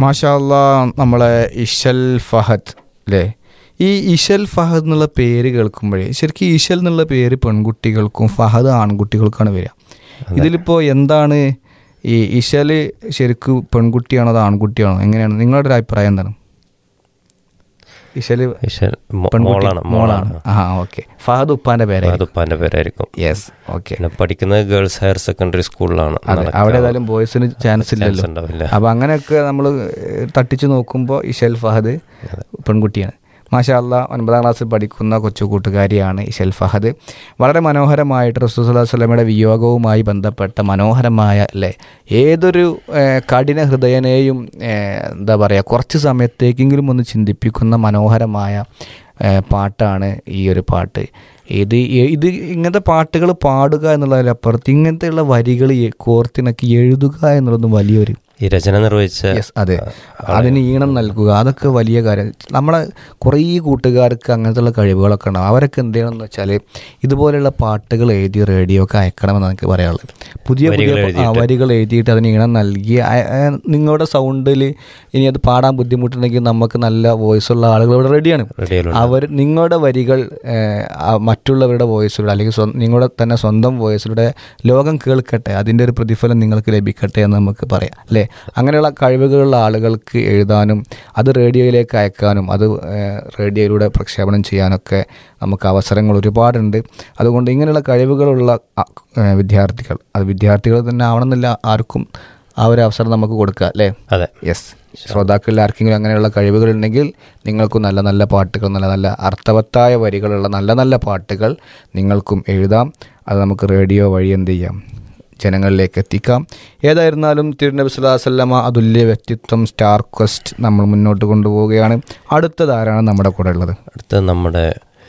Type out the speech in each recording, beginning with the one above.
മാഷാല്ല നമ്മളെ ഇഷൽ ഫഹദ് അല്ലേ ഈ ഇഷൽ ഫഹദ് എന്നുള്ള പേര് കേൾക്കുമ്പോഴേ ശരിക്കും ഇഷൽ എന്നുള്ള പേര് പെൺകുട്ടികൾക്കും ഫഹദ് ആൺകുട്ടികൾക്കാണ് വരിക ഇതിലിപ്പോൾ എന്താണ് ഈ ഇഷൽ ശരിക്കും പെൺകുട്ടിയാണോ അത് ആൺകുട്ടിയാണോ എങ്ങനെയാണ് നിങ്ങളുടെ ഒരു അഭിപ്രായം എന്താണ് ഇഷല് ഇഷൽ മോ- പെൺകുട്ടി മോളാണ് മോളാണ് ആ ഓക്കെ ഫഹദ് ഉപ്പാന്റെ പേരായിരിക്കും അത് ഉപ്പാന്റെ പേരായിരിക്കും യെസ് ഓക്കെ പിന്നെ പഠിക്കുന്നത് ഗേൾസ് ഹയർ സെക്കൻഡറി സ്കൂളിലാണ് അതെ നടക്കുക. അവിടെ ഏതായാലും ബോയ്സിന് ചാൻസ് ഇല്ലല്ലോ ഉണ്ടാവില്ല അപ്പോൾ അങ്ങനെയൊക്കെ നമ്മൾ തട്ടിച്ച് നോക്കുമ്പോൾ ഇഷൽ ഫഹദ് പെൺകുട്ടിയാണ് മാഷാ അല്ല ഒൻപതാം ക്ലാസ്സിൽ പഠിക്കുന്ന കൊച്ചു കൂട്ടുകാരിയാണ് ഇഷൽ ഫഹദ് വളരെ മനോഹരമായിട്ട് റസൂസുല്ലാ സ്വലമയുടെ വിയോഗവുമായി ബന്ധപ്പെട്ട മനോഹരമായ അല്ലേ ഏതൊരു ഏഹ്, കഠിന ഹൃദയനെയും ഏഹ്, എന്താ പറയുക കുറച്ച് സമയത്തേക്കെങ്കിലും ഒന്ന് ചിന്തിപ്പിക്കുന്ന മനോഹരമായ ഏഹ്, പാട്ടാണ് ഈ ഒരു പാട്ട് ഇത് എ- ഇത് ഇങ്ങനത്തെ പാട്ടുകൾ പാടുക എന്നുള്ളതിലപ്പുറത്ത് ഇങ്ങനത്തെയുള്ള വരികൾ എ- കോർത്തിണക്കി എഴുതുക എന്നുള്ളത് വലിയൊരു ഈ രചന നിർവഹിച്ച യെസ് അതെ അതിന് ഈണം നൽകുക അതൊക്കെ വലിയ കാര്യം നമ്മളെ കുറേ കൂട്ടുകാർക്ക് അങ്ങനത്തെയുള്ള കഴിവുകളൊക്കെ ഉണ്ടാവും അവരൊക്കെ എന്ത് ചെയ്യണമെന്ന് വെച്ചാൽ ഇതുപോലെയുള്ള പാട്ടുകൾ എഴുതി റേഡിയോ ഒക്കെ അയക്കണമെന്ന് എനിക്ക് പറയാനുള്ളത് പുതിയ പുതിയ പ- ആ, വരികൾ എഴുതിയിട്ട് അതിന് ഈണം നൽകി അയ- അയ- നിങ്ങളുടെ സൗണ്ടിൽ ഇനി അത് പാടാൻ ബുദ്ധിമുട്ടുണ്ടെങ്കിൽ നമുക്ക് നല്ല വോയിസ് ഉള്ള ആളുകൾ ഇവിടെ റെഡിയാണ് റേഡിയോയിലുള്ള അവർ നിങ്ങളുടെ വരികൾ ഏഹ്, ആ മറ്റുള്ളവരുടെ വോയിസിലൂടെ അല്ലെങ്കിൽ സ്വ- നിങ്ങളുടെ തന്നെ സ്വന്തം വോയിസിലൂടെ ലോകം കേൾക്കട്ടെ അതിൻ്റെ ഒരു പ്രതിഫലം നിങ്ങൾക്ക് ലഭിക്കട്ടെ എന്ന് നമുക്ക് പറയാം അല്ലേ അങ്ങനെയുള്ള കഴിവുകളുള്ള ആളുകൾക്ക് എഴുതാനും അത് റേഡിയോയിലേക്ക് അയക്കാനും അത് ഏഹ്, റേഡിയോയിലൂടെ പ്രക്ഷേപണം ചെയ്യാനൊക്കെ നമുക്ക് അവസരങ്ങൾ ഒരുപാടുണ്ട് അതുകൊണ്ട് ഇങ്ങനെയുള്ള കഴിവുകളുള്ള അ- ഏഹ്, വിദ്യാർത്ഥികൾ അത് വിദ്യാർത്ഥികൾ തന്നെ ആവണമെന്നില്ല ആർക്കും ആ ഒരു അവസരം നമുക്ക് കൊടുക്കുക അല്ലേ അതെ യെസ് ശ്രോതാക്കളിൽ ആർക്കെങ്കിലും അങ്ങനെയുള്ള കഴിവുകളുണ്ടെങ്കിൽ നിങ്ങൾക്കും നല്ല നല്ല പാട്ടുകൾ നല്ല നല്ല അർത്ഥവത്തായ വരികളുള്ള നല്ല നല്ല പാട്ടുകൾ നിങ്ങൾക്കും എഴുതാം അത് നമുക്ക് റേഡിയോ വഴി എന്ത് ചെയ്യാം ജനങ്ങളിലേക്ക് എത്തിക്കാം ഏതായിരുന്നാലും തിരുനബി സ്വലാസല്ലമ അതുല്യ വ്യക്തിത്വം സ്റ്റാർ ക്വസ്റ്റ് നമ്മൾ മുന്നോട്ട് കൊണ്ടുപോവുകയാണ് അടുത്തതാരാണ് നമ്മുടെ കൂടെ ഉള്ളത് അടുത്ത നമ്മുടെ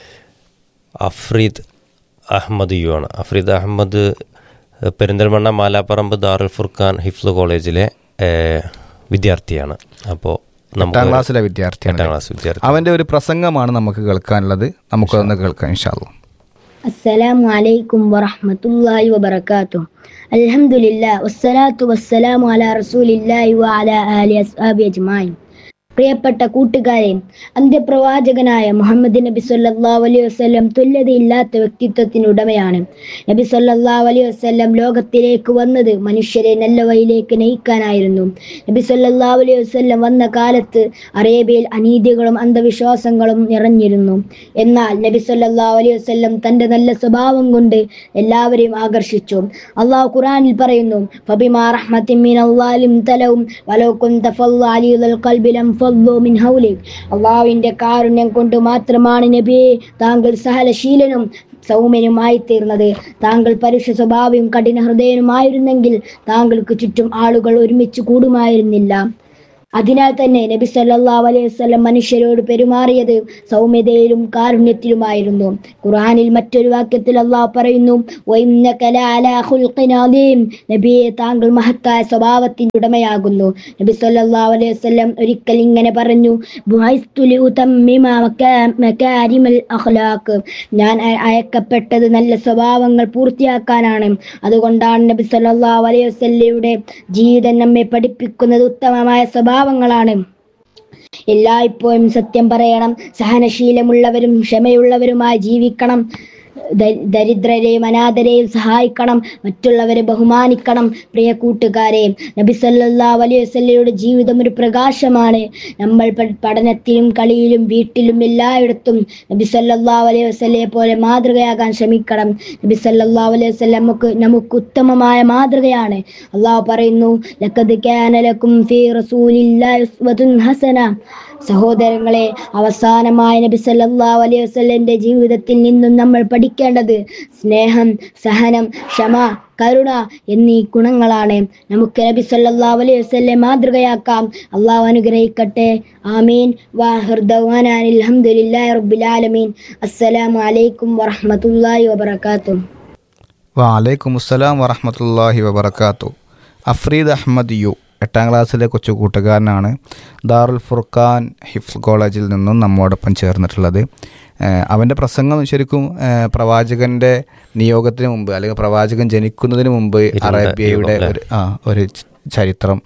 അഫ്രീദ് അഹമ്മദ് യു ആണ് അഫ്രീദ് അഹമ്മദ് ഏഹ്, പെരിന്തൽമണ്ണ മാലാപ്പറമ്പ് ദാറുൽ ഫുർഖാൻ ഹിഫ്ല് കോളേജിലെ ഏഹ്, വിദ്യാർത്ഥിയാണ് അപ്പോൾ നമുക്ക് എട്ടാം ക്ലാസ്സിലെ വിദ്യാർത്ഥിയാണ് എട്ടാം ക്ലാസ് വിദ്യാർത്ഥി അവൻ്റെ ഒരു പ്രസംഗമാണ് നമുക്ക് കേൾക്കാനുള്ളത് നമുക്കതൊന്ന് കേൾക്കാം ഇൻഷാല്ലോ السلام عليكم ورحمة الله وبركاته الحمد لله والصلاة والسلام على رسول الله وعلى آله أصحابه أجمعين പ്രിയപ്പെട്ട കൂട്ടുകാരെ അന്ത്യപ്രവാചകനായ മുഹമ്മദ് നബി സല്ലല്ലാഹു അലൈഹി വസല്ലം തുല്യതയില്ലാത്ത വ്യക്തിത്വത്തിന് ഉടമയാണ് നബി സല്ലല്ലാഹു അലൈഹി വസല്ലം ലോകത്തിലേക്ക് വന്നത് മനുഷ്യരെ നല്ല വഴിയിലേക്ക് നയിക്കാനായിരുന്നു നബി സല്ലല്ലാഹു അലൈഹി വസല്ലം വന്ന കാലത്ത് അറേബ്യയിൽ അനീതികളും അന്ധവിശ്വാസങ്ങളും നിറഞ്ഞിരുന്നു എന്നാൽ നബി സല്ലല്ലാഹു അലൈഹി വസല്ലം തന്റെ നല്ല സ്വഭാവം കൊണ്ട് എല്ലാവരെയും ആകർഷിച്ചു അള്ളാഹു ഖുർആനിൽ പറയുന്നു ഫബിമാ റഹ്മത്തിൻ മിനല്ലാഹിം തലവും വലൗ കുന്ത ഫദ്ദാലിൽ ഖൽബി ലം ഫദ്ദു മിൻ ഹൗലിക് അള്ളാഹുവിന്റെ കാരുണ്യം കൊണ്ട് മാത്രമാണ് നബിയെ താങ്കൾ സഹലശീലനും സൗമ്യനുമായി തീർന്നത് താങ്കൾ പരുഷ സ്വഭാവവും കഠിന ഹൃദയനുമായിരുന്നെങ്കിൽ താങ്കൾക്ക് ചുറ്റും ആളുകൾ ഒരുമിച്ച് കൂടുമായിരുന്നില്ല അതിനാൽ തന്നെ നബി സല്ലല്ലാഹു അലൈഹി വസല്ലം മനുഷ്യരോട് പെരുമാറിയത് സൗമ്യതയിലും കാരുണ്യത്തിലുമായിരുന്നു ഖുർആനിൽ മറ്റൊരു വാക്യത്തിൽ അള്ളാഹു പറയുന്നു "വഇന്നക ലഅലാ ഖുൽഖിൻ അദീം." നബിയെ താങ്കൾ മഹത്തായ സ്വഭാവത്തിന്റെ ഉടമയാകുന്നു നബി സല്ലല്ലാഹു അലൈഹി വസല്ലം ഒരിക്കൽ ഇങ്ങനെ പറഞ്ഞു "ബുഇസ്തു ലിഉതമ്മിമ മക്കാ- മകാരിമൽ അഖ്ലാഖ്." ഞാൻ അയ- അയക്കപ്പെട്ടത് നല്ല സ്വഭാവങ്ങൾ പൂർത്തിയാക്കാനാണ് അതുകൊണ്ടാണ് നബി സല്ലല്ലാഹു അലൈഹി വസല്ലയുടെ ജീവിതം നമ്മെ പഠിപ്പിക്കുന്നത് ഉത്തമമായ സ്വഭാവങ്ങളാണ് എല്ലായ്പ്പോഴും സത്യം പറയണം സഹനശീലമുള്ളവരും ക്ഷമയുള്ളവരുമായി ജീവിക്കണം ദ- ദരിദ്രരെയും അനാഥരെയും സഹായിക്കണം മറ്റുള്ളവരെ ബഹുമാനിക്കണം പ്രിയ കൂട്ടുകാരെ നബി സല്ലല്ലാഹു അലൈഹി വസല്ലയുടെ ജീവിതം ഒരു പ്രകാശമാണ് നമ്മൾ പ- പഠനത്തിലും കളിയിലും വീട്ടിലും എല്ലായിടത്തും നബി സല്ലല്ലാഹു അലൈഹി വസല്ലയെ പോലെ മാതൃകയാകാൻ ശ്രമിക്കണം നബി സല്ലല്ലാഹു അലൈഹി വസല്ലം നമുക്ക് നമുക്ക് ഉത്തമമായ മാതൃകയാണ് അള്ളാഹു പറയുന്നു ലഖദ് കാന ലക്കും ഫീ റസൂലില്ലാഹി ഉസ്വത്തുൻ ഹസന സഹോദരങ്ങളെ അവസാനമായ നബി സല്ലല്ലാഹു അലൈഹി വസല്ലന്റെ ജീവിതത്തിൽ നിന്നും നമ്മൾ പഠിക്കേണ്ടത് സ്നേഹം സഹനം ക്ഷമ കരുണ എന്നീ ഗുണങ്ങളാണ് നമുക്ക് നബി സല്ലല്ലാഹു അലൈഹി വസല്ലം മാതൃകയാക്കാം അള്ളാഹു അനുഗ്രഹിക്കട്ടെ ആമീൻ വാഹിർദവാനാൻ അൽഹംദുലില്ലാഹി റബ്ബിൽ ആലമീൻ അസ്സലാമു അലൈക്കും വറഹ്മത്തുള്ളാഹി വബറകാതുഹു വാലൈക്കും അസ്സലാം വറഹമത്തല്ലാഹി വബർക്കാത്തു അഫ്രീദ് അഹമ്മദ് യു എട്ടാം ക്ലാസ്സിലെ കൊച്ചു കൂട്ടുകാരനാണ് ദാറുൽ ഫുർഖാൻ ഹിഫ്സ് കോളേജിൽ നിന്നും നമ്മോടൊപ്പം ചേർന്നിട്ടുള്ളത് ഏഹ് അവൻ്റെ പ്രസംഗം ശരിക്കും ഏഹ് പ്രവാചകൻ്റെ നിയോഗത്തിന് മുമ്പ് അല്ലെങ്കിൽ പ്രവാചകൻ ജനിക്കുന്നതിന് മുമ്പ് അറേബ്യയുടെ ഒരു ആ ഒരു ച- ചരിത്രം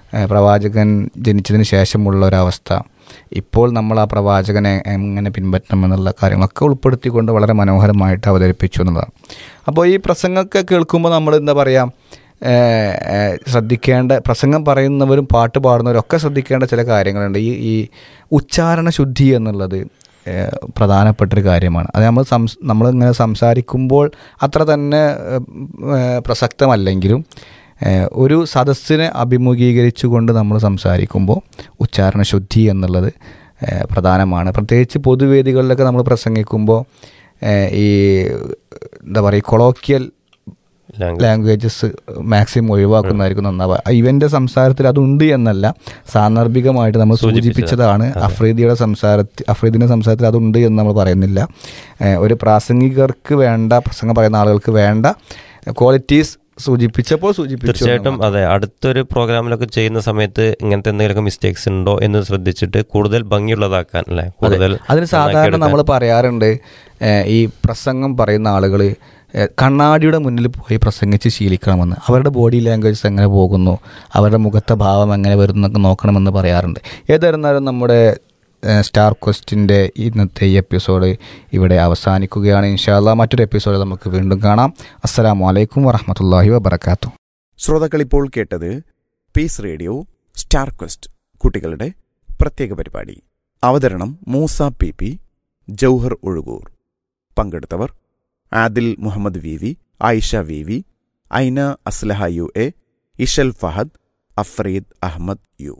ഏഹ് പ്രവാചകൻ ജനിച്ചതിന് ശേഷമുള്ള ഒരവസ്ഥ ഇപ്പോൾ നമ്മൾ ആ പ്രവാചകനെ എങ്ങനെ പിൻപറ്റണമെന്നുള്ള കാര്യങ്ങളൊക്കെ ഉൾപ്പെടുത്തിക്കൊണ്ട് വളരെ മനോഹരമായിട്ട് അവതരിപ്പിച്ചു എന്നുള്ളതാണ് അപ്പോൾ ഈ പ്രസംഗമൊക്കെ കേൾക്കുമ്പോൾ നമ്മൾ എന്താ പറയുക ഏഹ് ഏഹ് ശ്രദ്ധിക്കേണ്ട പ്രസംഗം പറയുന്നവരും പാട്ട് പാടുന്നവരും ഒക്കെ ശ്രദ്ധിക്കേണ്ട ചില കാര്യങ്ങളുണ്ട് ഈ ഈ ഉച്ചാരണ ശുദ്ധി എന്നുള്ളത് ഏഹ് പ്രധാനപ്പെട്ടൊരു കാര്യമാണ് അത് നമ്മൾ സംസ് നമ്മളിങ്ങനെ സംസാരിക്കുമ്പോൾ അത്ര തന്നെ ഏഹ്, ഏഹ്, പ്രസക്തമല്ലെങ്കിലും ഏഹ്, ഒരു സദസ്സിനെ അഭിമുഖീകരിച്ചുകൊണ്ട് നമ്മൾ സംസാരിക്കുമ്പോൾ ഉച്ചാരണ ശുദ്ധി എന്നുള്ളത് ഏഹ്, പ്രധാനമാണ് പ്രത്യേകിച്ച് പൊതുവേദികളിലൊക്കെ നമ്മൾ പ്രസംഗിക്കുമ്പോൾ ഏഹ്, ഈ എന്താ പറയുക കൊളോക്കിയൽ ലാംഗ്വേജ് ലാംഗ്വേജസ് മാക്സിമം ഒഴിവാക്കുന്നതായിരിക്കും നന്നാവുക ഇവൻ്റെ സംസാരത്തിൽ അതുണ്ട് എന്നല്ല സാന്ദർഭികമായിട്ട് നമ്മൾ സൂചിപ്പിച്ചതാണ് അഫ്രീദിയുടെ സംസാരത്തിൽ അഫ്രീദിൻ്റെ സംസാരത്തിൽ അതുണ്ട് എന്ന് നമ്മൾ പറയുന്നില്ല ഏഹ് ഒരു പ്രാസംഗികർക്ക് വേണ്ട പ്രസംഗം പറയുന്ന ആളുകൾക്ക് വേണ്ട ക്വാളിറ്റീസ് സൂചിപ്പിച്ചപ്പോൾ സൂചിപ്പിച്ചു തീർച്ചയായിട്ടും അതെ അടുത്തൊരു പ്രോഗ്രാമിലൊക്കെ ചെയ്യുന്ന സമയത്ത് ഇങ്ങനത്തെ എന്തെങ്കിലുമൊക്കെ മിസ്റ്റേക്സ് ഉണ്ടോ എന്ന് ശ്രദ്ധിച്ചിട്ട് കൂടുതൽ ഭംഗിയുള്ളതാക്കാൻ അല്ലേ കൂടുതൽ അതിന് സാധാരണ നമ്മൾ പറയാറുണ്ട് ഏഹ് ഈ പ്രസംഗം പറയുന്ന ആളുകൾ കണ്ണാടിയുടെ മുന്നിൽ പോയി പ്രസംഗിച്ച് ശീലിക്കണമെന്ന് അവരുടെ ബോഡി ലാംഗ്വേജസ് എങ്ങനെ പോകുന്നു അവരുടെ മുഖത്തെ ഭാവം എങ്ങനെ വരുന്നൊക്കെ നോക്കണമെന്ന് പറയാറുണ്ട് ഏതായിരുന്നാലും നമ്മുടെ ഏഹ് സ്റ്റാർ ക്വസ്റ്റിൻ്റെ ഇന്നത്തെ ഈ എപ്പിസോഡ് ഇവിടെ അവസാനിക്കുകയാണ് ഇൻഷാല്ല മറ്റൊരു എപ്പിസോഡ് നമുക്ക് വീണ്ടും കാണാം അസ്സലാമു അലൈക്കും വറഹമത്തല്ലാഹി വബർക്കാത്തു ശ്രോതാക്കൾ ഇപ്പോൾ കേട്ടത് പീസ് റേഡിയോ സ്റ്റാർ ക്വസ്റ്റ് കുട്ടികളുടെ പ്രത്യേക പരിപാടി അവതരണം മൂസ പി പി ജൗഹർ ഒഴുകൂർ പങ്കെടുത്തവർ Adil Muhammad V V Ayisha V V Aina Aslaha U A Ishal Fahad Afreed Ahammed U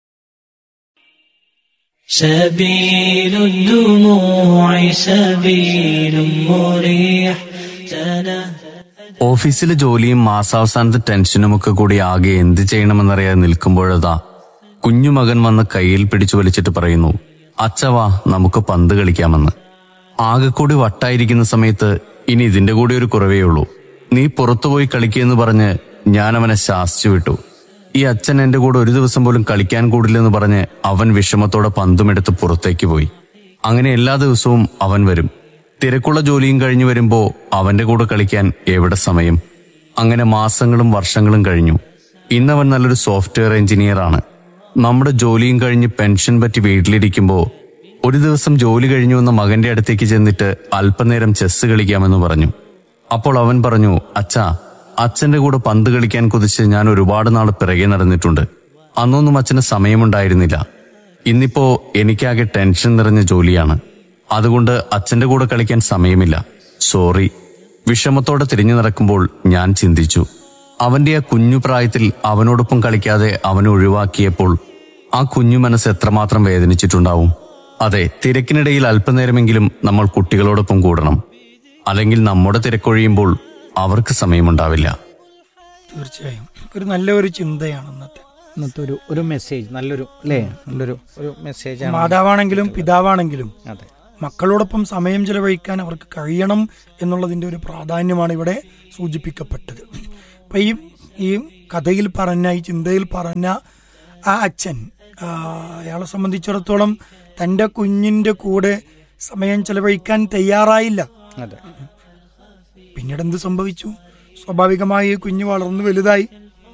سبيل الدموع سبيل مريح تنهى ഓഫീസിലെ ജോലിയും മാസാവസാനത്തെ ടെൻഷനുമൊക്കെ കൂടി ആകെ എന്ത് ചെയ്യണമെന്നറിയാതെ നിൽക്കുമ്പോഴതാ കുഞ്ഞുമകൻ വന്ന് കയ്യിൽ പിടിച്ചു വലിച്ചിട്ട് പറയുന്നു അച്ചവാ നമുക്ക് പന്ത് കളിക്കാമെന്ന് ആകെ കൂടി വട്ടായിരിക്കുന്ന സമയത്ത് ഇനി ഇതിന്റെ കൂടി ഒരു കുറവേ ഉള്ളൂ നീ പുറത്തുപോയി കളിക്കുകയെന്ന് പറഞ്ഞ് ഞാൻ അവനെ ശാസിച്ചു വിട്ടു ഈ അച്ഛൻ എന്റെ കൂടെ ഒരു ദിവസം പോലും കളിക്കാൻ കൂടില്ലെന്ന് പറഞ്ഞ് അവൻ വിഷമത്തോടെ പന്തുമെടുത്ത് പുറത്തേക്ക് പോയി അങ്ങനെ എല്ലാ ദിവസവും അവൻ വരും തിരക്കുള്ള ജോലിയും കഴിഞ്ഞു വരുമ്പോ അവന്റെ കൂടെ കളിക്കാൻ എവിടെ സമയം അങ്ങനെ മാസങ്ങളും വർഷങ്ങളും കഴിഞ്ഞു ഇന്നവൻ നല്ലൊരു സോഫ്റ്റ്വെയർ എഞ്ചിനീയർ ആണ് നമ്മുടെ ജോലിയും കഴിഞ്ഞ് പെൻഷൻ പറ്റി വീട്ടിലിരിക്കുമ്പോ ഒരു ദിവസം ജോലി കഴിഞ്ഞു വന്ന മകന്റെ അടുത്തേക്ക് ചെന്നിട്ട് അല്പനേരം ചെസ് കളിക്കാമെന്ന് പറഞ്ഞു അപ്പോൾ അവൻ പറഞ്ഞു അച്ഛാ അച്ഛന്റെ കൂടെ പന്ത് കളിക്കാൻ കുതിച്ച് ഞാൻ ഒരുപാട് നാൾ പിറകെ നടന്നിട്ടുണ്ട് അന്നൊന്നും അച്ഛന് സമയമുണ്ടായിരുന്നില്ല ഇന്നിപ്പോ എനിക്കാകെ ടെൻഷൻ നിറഞ്ഞ ജോലിയാണ് അതുകൊണ്ട് അച്ഛന്റെ കൂടെ കളിക്കാൻ സമയമില്ല സോറി വിഷമത്തോടെ തിരിഞ്ഞു നടക്കുമ്പോൾ ഞാൻ ചിന്തിച്ചു അവന്റെ ആ കുഞ്ഞു പ്രായത്തിൽ അവനോടൊപ്പം കളിക്കാതെ അവനെ ഒഴിവാക്കിയപ്പോൾ ആ കുഞ്ഞു മനസ്സ് എത്രമാത്രം വേദനിച്ചിട്ടുണ്ടാവും അതെ തിരക്കിനിടയിൽ അല്പനേരമെങ്കിലും നമ്മൾ കുട്ടികളോടൊപ്പം കൂടണം അല്ലെങ്കിൽ നമ്മുടെ തിരക്കൊഴിയുമ്പോൾ അവർക്ക് സമയമുണ്ടാവില്ല തീർച്ചയായും ഒരു നല്ല ഒരു ചിന്തയാണ് ഇന്നത്തെ ഇന്നത്തെ ഒരു ഒരു മെസ്സേജ് നല്ലൊരു അല്ലേ നല്ലൊരു ഒരു മെസ്സേജ് മാതാവാണെങ്കിലും പിതാവാണെങ്കിലും അതെ മക്കളോടൊപ്പം സമയം ചെലവഴിക്കാൻ അവർക്ക് കഴിയണം എന്നുള്ളതിന്റെ ഒരു പ്രാധാന്യമാണ് ഇവിടെ സൂചിപ്പിക്കപ്പെട്ടത് അപ്പൊ ഈ ഈ കഥയിൽ പറഞ്ഞ ഈ ചിന്തയിൽ പറഞ്ഞ ആ അച്ഛൻ ആ, അയാളെ സംബന്ധിച്ചിടത്തോളം തന്റെ കുഞ്ഞിന്റെ കൂടെ സമയം ചെലവഴിക്കാൻ തയ്യാറായില്ല അതെ പിന്നീട് എന്ത് സംഭവിച്ചു സ്വാഭാവികമായി ഈ കുഞ്ഞ് വളർന്നു വലുതായി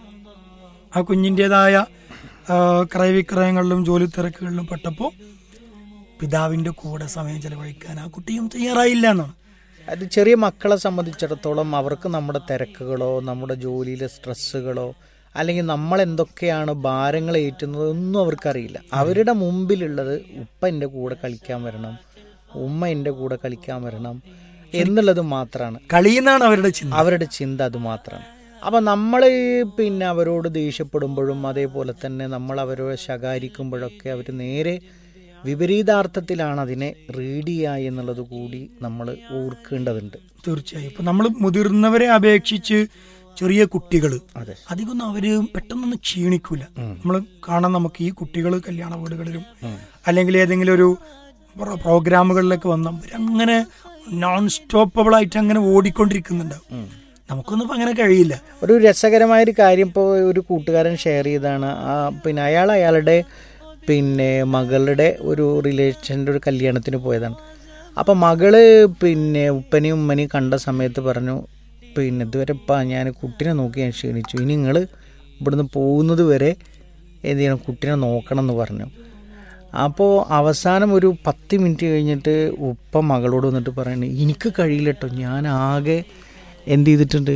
ആ കുഞ്ഞിൻ്റെതായ ക്രയവിക്രയങ്ങളിലും ജോലി തിരക്കുകളിലും പെട്ടപ്പോൾ പിതാവിന്റെ കൂടെ സമയം ചെലവഴിക്കാൻ ആ കുട്ടിയും തയ്യാറായില്ല എന്നാണ് അത് ചെറിയ മക്കളെ സംബന്ധിച്ചിടത്തോളം അവർക്ക് നമ്മുടെ തിരക്കുകളോ നമ്മുടെ ജോലിയിലെ സ്ട്രെസ്സുകളോ അല്ലെങ്കിൽ നമ്മൾ എന്തൊക്കെയാണ് ഭാരങ്ങൾ ഏറ്റുന്നത് ഒന്നും അവർക്കറിയില്ല അവരുടെ മുമ്പിലുള്ളത് ഉപ്പ എൻ്റെ കൂടെ കളിക്കാൻ വരണം ഉമ്മ എൻ്റെ കൂടെ കളിക്കാൻ വരണം എന്നുള്ളത് മാത്രമാണ് കളിയെന്നാണ് അവരുടെ ചിന്ത അവരുടെ ചിന്ത അത് മാത്രമാണ് അപ്പം നമ്മൾ പിന്നെ അവരോട് ദേഷ്യപ്പെടുമ്പോഴും അതേപോലെ തന്നെ നമ്മൾ അവരോട് ശകാരിക്കുമ്പോഴൊക്കെ അവർ നേരെ വിപരീതാർത്ഥത്തിലാണ് അതിനെ റീഡ് ചെയ്യുക എന്നുള്ളത് കൂടി നമ്മൾ ഓർക്കേണ്ടതുണ്ട് തീർച്ചയായും ഇപ്പൊ നമ്മൾ മുതിർന്നവരെ അപേക്ഷിച്ച് ചെറിയ കുട്ടികൾ അതെ അധികമൊന്നും അവര് പെട്ടെന്നൊന്നും ക്ഷീണിക്കൂല നമ്മൾ കാണാൻ നമുക്ക് ഈ കുട്ടികൾ കല്യാണ വീടുകളിലും അല്ലെങ്കിൽ ഏതെങ്കിലും ഒരു പ്രോ- പ്രോഗ്രാമുകളിലൊക്കെ വന്ന അവരങ്ങനെ നോൺ സ്റ്റോപ്പബിൾ ആയിട്ട് അങ്ങനെ ഓടിക്കൊണ്ടിരിക്കുന്നുണ്ടാവും നമുക്കൊന്നും ഇപ്പൊ അങ്ങനെ കഴിയില്ല ഒരു രസകരമായൊരു കാര്യം ഇപ്പോൾ ഒരു കൂട്ടുകാരൻ ഷെയർ ചെയ്താണ് ആ, പിന്നെ അയാൾ അയാളുടെ പിന്നെ മകളുടെ ഒരു റിലേഷൻ്റെ ഒരു കല്യാണത്തിന് പോയതാണ് അപ്പം മകള് പിന്നെ ഉപ്പനെയും ഉമ്മനെയും കണ്ട സമയത്ത് പറഞ്ഞു പിന്നെ ഇതുവരെ ഇപ്പം ഞാൻ കുട്ടീനെ നോക്കി ഞാൻ ക്ഷീണിച്ചു ഇനി നിങ്ങൾ ഇവിടുന്ന് പോകുന്നത് വരെ എന്ത് ചെയ്യണം കുട്ടീനെ നോക്കണം എന്ന് പറഞ്ഞു അപ്പോൾ അവസാനം ഒരു പത്ത് മിനിറ്റ് കഴിഞ്ഞിട്ട് ഉപ്പ മകളോട് വന്നിട്ട് പറയണേ എനിക്ക് കഴിയില്ല കേട്ടോ ഞാൻ ആകെ എന്ത് ചെയ്തിട്ടുണ്ട്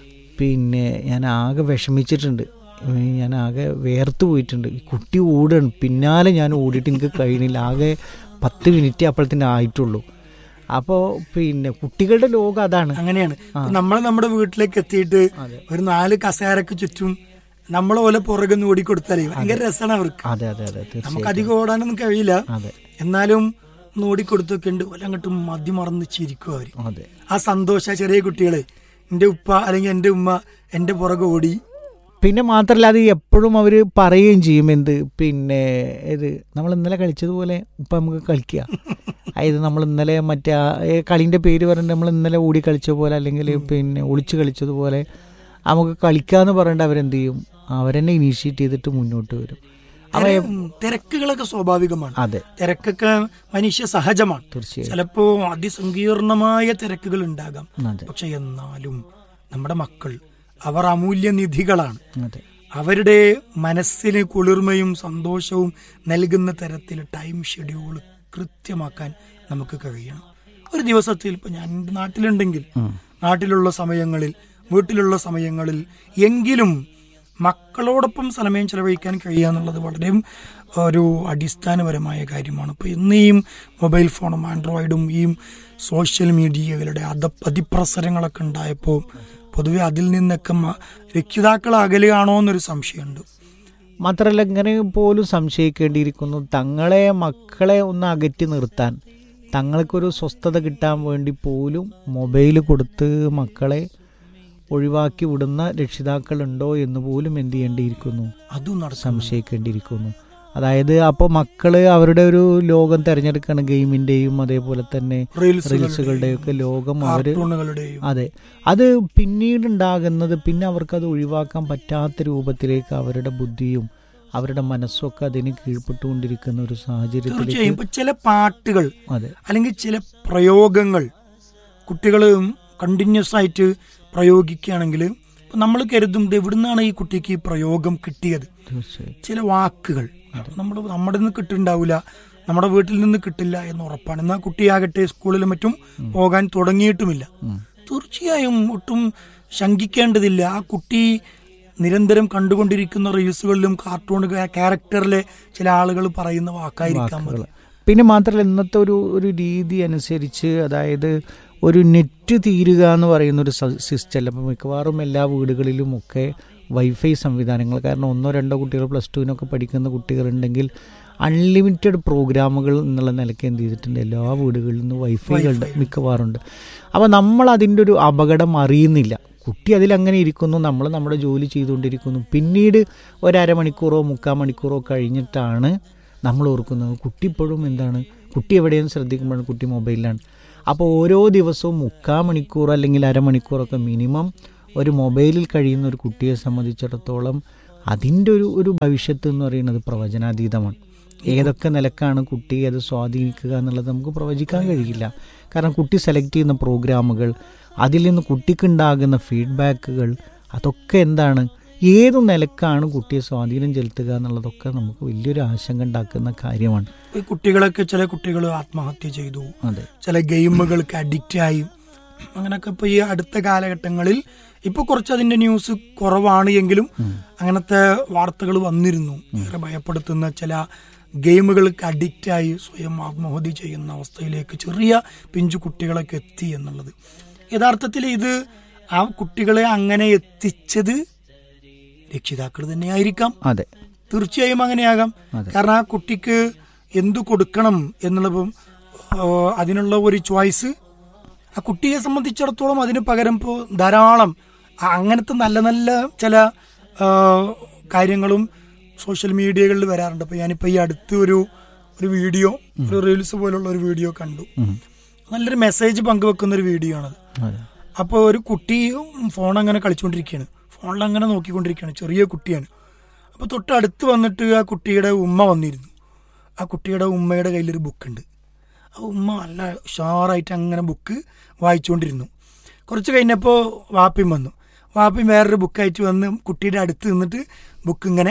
പിന്നെ ഞാൻ ആകെ വിഷമിച്ചിട്ടുണ്ട് ഏ, ഞാൻ ആകെ വേർത്ത് പോയിട്ടുണ്ട് ഈ കുട്ടി ഓടുകയാണ് പിന്നാലെ ഞാൻ ഓടിയിട്ട് എനിക്ക് കഴിയണില്ല ആകെ പത്ത് മിനിറ്റ് അപ്പോഴത്തേന് ആയിട്ടുള്ളൂ അപ്പോൾ പിന്നെ കുട്ടികളുടെ ലോകം അതാണ് അങ്ങനെയാണ് നമ്മൾ നമ്മുടെ വീട്ടിലേക്ക് എത്തിയിട്ട് ഒരു നാല് കസേരക്ക് ചുറ്റും നമ്മളെ പോലെ പുറകെ നിന്ന് ഓടിക്കൊടുത്താലേ ഭയങ്കര രസമാണ് അവർക്ക് അതെ അതെ അതെ നമുക്ക് തീർച്ചയായും അധികം ഓടാനൊന്നും കഴിയില്ല അതെ എന്നാലും ഒന്ന് ഓടിക്കൊടുത്തൊക്കെ ഉണ്ട് വല്ല അങ്ങോട്ടും മതിമറന്ന് ചിരിക്കും അവര് അതെ ആ സന്തോഷ ചെറിയ കുട്ടികളെ എന്റെ ഉപ്പ അല്ലെങ്കിൽ എന്റെ ഉമ്മ എന്റെ പുറകെ ഓടി പിന്നെ മാത്രമല്ല അത് എപ്പോഴും അവർ പറയുകയും ചെയ്യും എന്ത് പിന്നെ ഇത് നമ്മൾ ഇന്നലെ കളിച്ചതുപോലെ ഇപ്പം നമുക്ക് കളിക്കുക അതായത് നമ്മൾ ഇന്നലെ മറ്റേ ആ ഏ കളീൻ്റെ പേര് പറഞ്ഞിട്ട് നമ്മൾ ഇന്നലെ ഓടി കളിച്ച പോലെ അല്ലെങ്കിൽ പിന്നെ ഒളിച്ച് കളിച്ചതുപോലെ നമുക്ക് കളിക്കാന്ന് പറഞ്ഞിട്ട് അവരെന്ത് ചെയ്യും അവരെന്നെ ഇനീഷ്യേറ്റ് ചെയ്തിട്ട് മുന്നോട്ട് വരും അവ തിര- ഉം, തിരക്കുകളൊക്കെ സ്വാഭാവികമാണ് അതെ തിരക്കൊക്കെ മനുഷ്യ സഹജമാണ് തീർച്ചയായും ചിലപ്പോ അതിസങ്കീർണമായ തിരക്കുകൾ ഉണ്ടാകാം അതെ പക്ഷെ എന്നാലും നമ്മുടെ മക്കൾ അവർ അമൂല്യ നിധികളാണ് അതെ അവരുടെ മനസ്സിന് കുളിർമയും സന്തോഷവും നൽകുന്ന തരത്തിൽ ടൈം ഷെഡ്യൂൾ കൃത്യമാക്കാൻ നമുക്ക് കഴിയണം ഒരു ദിവസത്തിൽ ഇപ്പൊ ഞാൻ എൻ്റെ നാട്ടിലുണ്ടെങ്കിൽ നാട്ടിലുള്ള സമയങ്ങളിൽ വീട്ടിലുള്ള സമയങ്ങളിൽ എങ്കിലും മക്കളോടൊപ്പം സമയം ചെലവഴിക്കാൻ കഴിയുക എന്നുള്ളത് വളരെ ഒരു അടിസ്ഥാനപരമായ കാര്യമാണ് ഇപ്പൊ ഇന്ന് ഈ മൊബൈൽ ഫോണും ആൻഡ്രോയിഡും ഈ സോഷ്യൽ മീഡിയകളുടെ അത അതിപ്രസരങ്ങളൊക്കെ ഉണ്ടായപ്പോൾ പൊതുവെ അതിൽ നിന്നൊക്കെ മ- രക്ഷിതാക്കൾ അകലുകയാണോ എന്നൊരു സംശയമുണ്ട് മാത്രമല്ല ഇങ്ങനെ പോലും സംശയിക്കേണ്ടിയിരിക്കുന്നു തങ്ങളെ മക്കളെ ഒന്ന് അകറ്റി നിർത്താൻ തങ്ങൾക്കൊരു സ്വസ്ഥത കിട്ടാൻ വേണ്ടി പോലും മൊബൈൽ കൊടുത്ത് മക്കളെ ഒഴിവാക്കി വിടുന്ന രക്ഷിതാക്കളുണ്ടോ എന്ന് പോലും എന്ത് ചെയ്യേണ്ടിയിരിക്കുന്നു അതും നടക്കും സംശയിക്കേണ്ടിയിരിക്കുന്നു അതായത് അപ്പോൾ മക്കള് അവരുടെ ഒരു ലോകം തിരഞ്ഞെടുക്കുകയാണ് ഗെയിമിന്റെയും അതേപോലെ തന്നെ റീൽസുകളുടെയും ഒക്കെ ലോകം അവര് കാർട്ടൂണുകളുടെയും അതെ അത് പിന്നീട് ഉണ്ടാകുന്നത് പിന്നെ അവർക്കത് ഒഴിവാക്കാൻ പറ്റാത്ത രൂപത്തിലേക്ക് അവരുടെ ബുദ്ധിയും അവരുടെ മനസ്സൊക്കെ അതിന് കീഴ്പ്പെട്ടുകൊണ്ടിരിക്കുന്ന ഒരു തീർച്ചയായും സാഹചര്യത്തിലേക്ക് ഇപ്പൊ ചില പാട്ടുകൾ അതെ അല്ലെങ്കിൽ ചില പ്രയോഗങ്ങൾ കുട്ടികൾ കണ്ടിന്യൂസ് ആയിട്ട് പ്രയോഗിക്കുകയാണെങ്കിൽ ഇപ്പൊ നമ്മൾ കരുതും ഇത് എവിടുന്നാണ് ഈ കുട്ടിക്ക് ഈ പ്രയോഗം കിട്ടിയത് തീർച്ചയായും ചില വാക്കുകൾ നമ്മൾ നമ്മുടെ നിന്ന് കിട്ടുന്നുണ്ടാവില്ല നമ്മുടെ വീട്ടിൽ നിന്ന് കിട്ടില്ല എന്ന് ഉറപ്പാണ് എന്നാൽ കുട്ടിയാകട്ടെ സ്കൂളിലും മറ്റും പോകാൻ തുടങ്ങിയിട്ടുമില്ല തീർച്ചയായും ഒട്ടും ശങ്കിക്കേണ്ടതില്ല ആ കുട്ടി നിരന്തരം കണ്ടുകൊണ്ടിരിക്കുന്ന റീൽസുകളിലും കാർട്ടൂൺ ക്യാരക്ടറിലെ ചില ആളുകൾ പറയുന്ന വാക്കായിരിക്കാം മതി. വാക്കുകൾ പിന്നെ മാത്രമല്ല ഇന്നത്തെ ഒരു ഒരു രീതി അനുസരിച്ച് അതായത് ഒരു നെറ്റ് തീരുക എന്ന് പറയുന്ന ഒരു സിസ്റ്റം അല്ല അപ്പോൾ മിക്കവാറും എല്ലാ വീടുകളിലും ഒക്കെ വൈഫൈ സംവിധാനങ്ങൾ കാരണം ഒന്നോ രണ്ടോ കുട്ടികൾ പ്ലസ് ടുവിനൊക്കെ പഠിക്കുന്ന കുട്ടികളുണ്ടെങ്കിൽ അൺലിമിറ്റഡ് പ്രോഗ്രാമുകൾ എന്നുള്ള നിലയ്ക്ക് എന്ത് ചെയ്തിട്ടുണ്ട് എല്ലാ വീടുകളിൽ നിന്നും വൈഫൈകളുണ്ട് മിക്കവാറുണ്ട് അപ്പോൾ നമ്മൾ അതിൻ്റെ ഒരു അപകടം അറിയുന്നില്ല കുട്ടി അതിലങ്ങനെ ഇരിക്കുന്നു നമ്മൾ നമ്മുടെ ജോലി ചെയ്തുകൊണ്ടിരിക്കുന്നു പിന്നീട് ഒരമണിക്കൂറോ മുക്കാൽ മണിക്കൂറോ കഴിഞ്ഞിട്ടാണ് നമ്മൾ ഓർക്കുന്നത് കുട്ടി ഇപ്പോഴും എന്താണ് കുട്ടി എവിടെയെന്ന് ശ്രദ്ധിക്കുമ്പോഴാണ് കുട്ടി മൊബൈലിലാണ് അപ്പോൾ ഓരോ ദിവസവും മുക്കാൽ മണിക്കൂർ അല്ലെങ്കിൽ അരമണിക്കൂറൊക്കെ മിനിമം ഒരു മൊബൈലിൽ കഴിയുന്ന ഒരു കുട്ടിയെ സംബന്ധിച്ചിടത്തോളം അതിൻ്റെ ഒരു ഒരു ഭവിഷ്യത്ത് എന്ന് പറയുന്നത് പ്രവചനാതീതമാണ് ഏതൊക്കെ നിലക്കാണ് കുട്ടിയെ അത് സ്വാധീനിക്കുക എന്നുള്ളത് നമുക്ക് പ്രവചിക്കാൻ കഴിയില്ല കാരണം കുട്ടി സെലക്ട് ചെയ്യുന്ന പ്രോഗ്രാമുകൾ അതിൽ നിന്ന് കുട്ടിക്കുണ്ടാകുന്ന ഫീഡ്ബാക്കുകൾ അതൊക്കെ എന്താണ് ഏതു നിലക്കാണ് കുട്ടിയെ സ്വാധീനം ചെലുത്തുക എന്നുള്ളതൊക്കെ നമുക്ക് വലിയൊരു ആശങ്ക ഉണ്ടാക്കുന്ന കാര്യമാണ് ഈ കുട്ടികളൊക്കെ ചില കുട്ടികൾ ആത്മഹത്യ ചെയ്തു അതെ ചില ഗെയിമുകൾക്ക് അഡിക്റ്റ് ആയി അങ്ങനൊക്കെ ഇപ്പൊ ഈ അടുത്ത കാലഘട്ടങ്ങളിൽ ഇപ്പൊ കുറച്ച് അതിന്റെ ന്യൂസ് കുറവാണ് എങ്കിലും അങ്ങനത്തെ വാർത്തകൾ വന്നിരുന്നു ഏറെ ഭയപ്പെടുത്തുന്ന ചില ഗെയിമുകൾക്ക് അഡിക്റ്റ് ആയി സ്വയം ആത്മഹത്യ ചെയ്യുന്ന അവസ്ഥയിലേക്ക് ചെറിയ പിഞ്ചു കുട്ടികളൊക്കെ എത്തി എന്നുള്ളത് യഥാർത്ഥത്തിൽ ഇത് ആ കുട്ടികളെ അങ്ങനെ എത്തിച്ചത് രക്ഷിതാക്കൾ തന്നെയായിരിക്കാം അതെ തീർച്ചയായും അങ്ങനെയാകാം അതെ. കാരണം ആ കുട്ടിക്ക് എന്തു കൊടുക്കണം എന്നുള്ളതും ആ, അതിനുള്ള ഒരു ചോയ്സ് ആ കുട്ടിയെ സംബന്ധിച്ചിടത്തോളം അതിന് പകരം ഇപ്പോൾ ധാരാളം ആ, അങ്ങനത്തെ നല്ല നല്ല ചില ആ, കാര്യങ്ങളും സോഷ്യൽ മീഡിയകളിൽ വരാറുണ്ട് ഇപ്പൊ ഞാനിപ്പോ ഈ അടുത്ത് ഒരു ഒരു വീഡിയോ ഒരു റീൽസ് പോലുള്ള ഒരു വീഡിയോ കണ്ടു നല്ലൊരു മെസ്സേജ് പങ്കുവെക്കുന്ന ഒരു വീഡിയോ ആണത് അതെ അപ്പോൾ ഒരു കുട്ടി ഫോൺ അങ്ങനെ കളിച്ചുകൊണ്ടിരിക്കുകയാണ് ഫോണിൽ അങ്ങനെ നോക്കിക്കൊണ്ടിരിക്കുകയാണ് ചെറിയ കുട്ടിയാണ് അപ്പോൾ തൊട്ട് അടുത്ത് വന്നിട്ട് ആ കുട്ടിയുടെ ഉമ്മ വന്നിരുന്നു ആ കുട്ടിയുടെ ഉമ്മയുടെ കയ്യിലൊരു ബുക്കുണ്ട് ആ ഉമ്മ നല്ല ഉഷാറായിട്ട് അങ്ങനെ ബുക്ക് വായിച്ചുകൊണ്ടിരുന്നു കുറച്ച് കഴിഞ്ഞപ്പോൾ വാപ്പിയും വന്നു വാപ്പിയും വേറൊരു ബുക്കായിട്ട് വന്ന് കുട്ടിയുടെ അടുത്ത് നിന്നിട്ട് ബുക്ക് ഇങ്ങനെ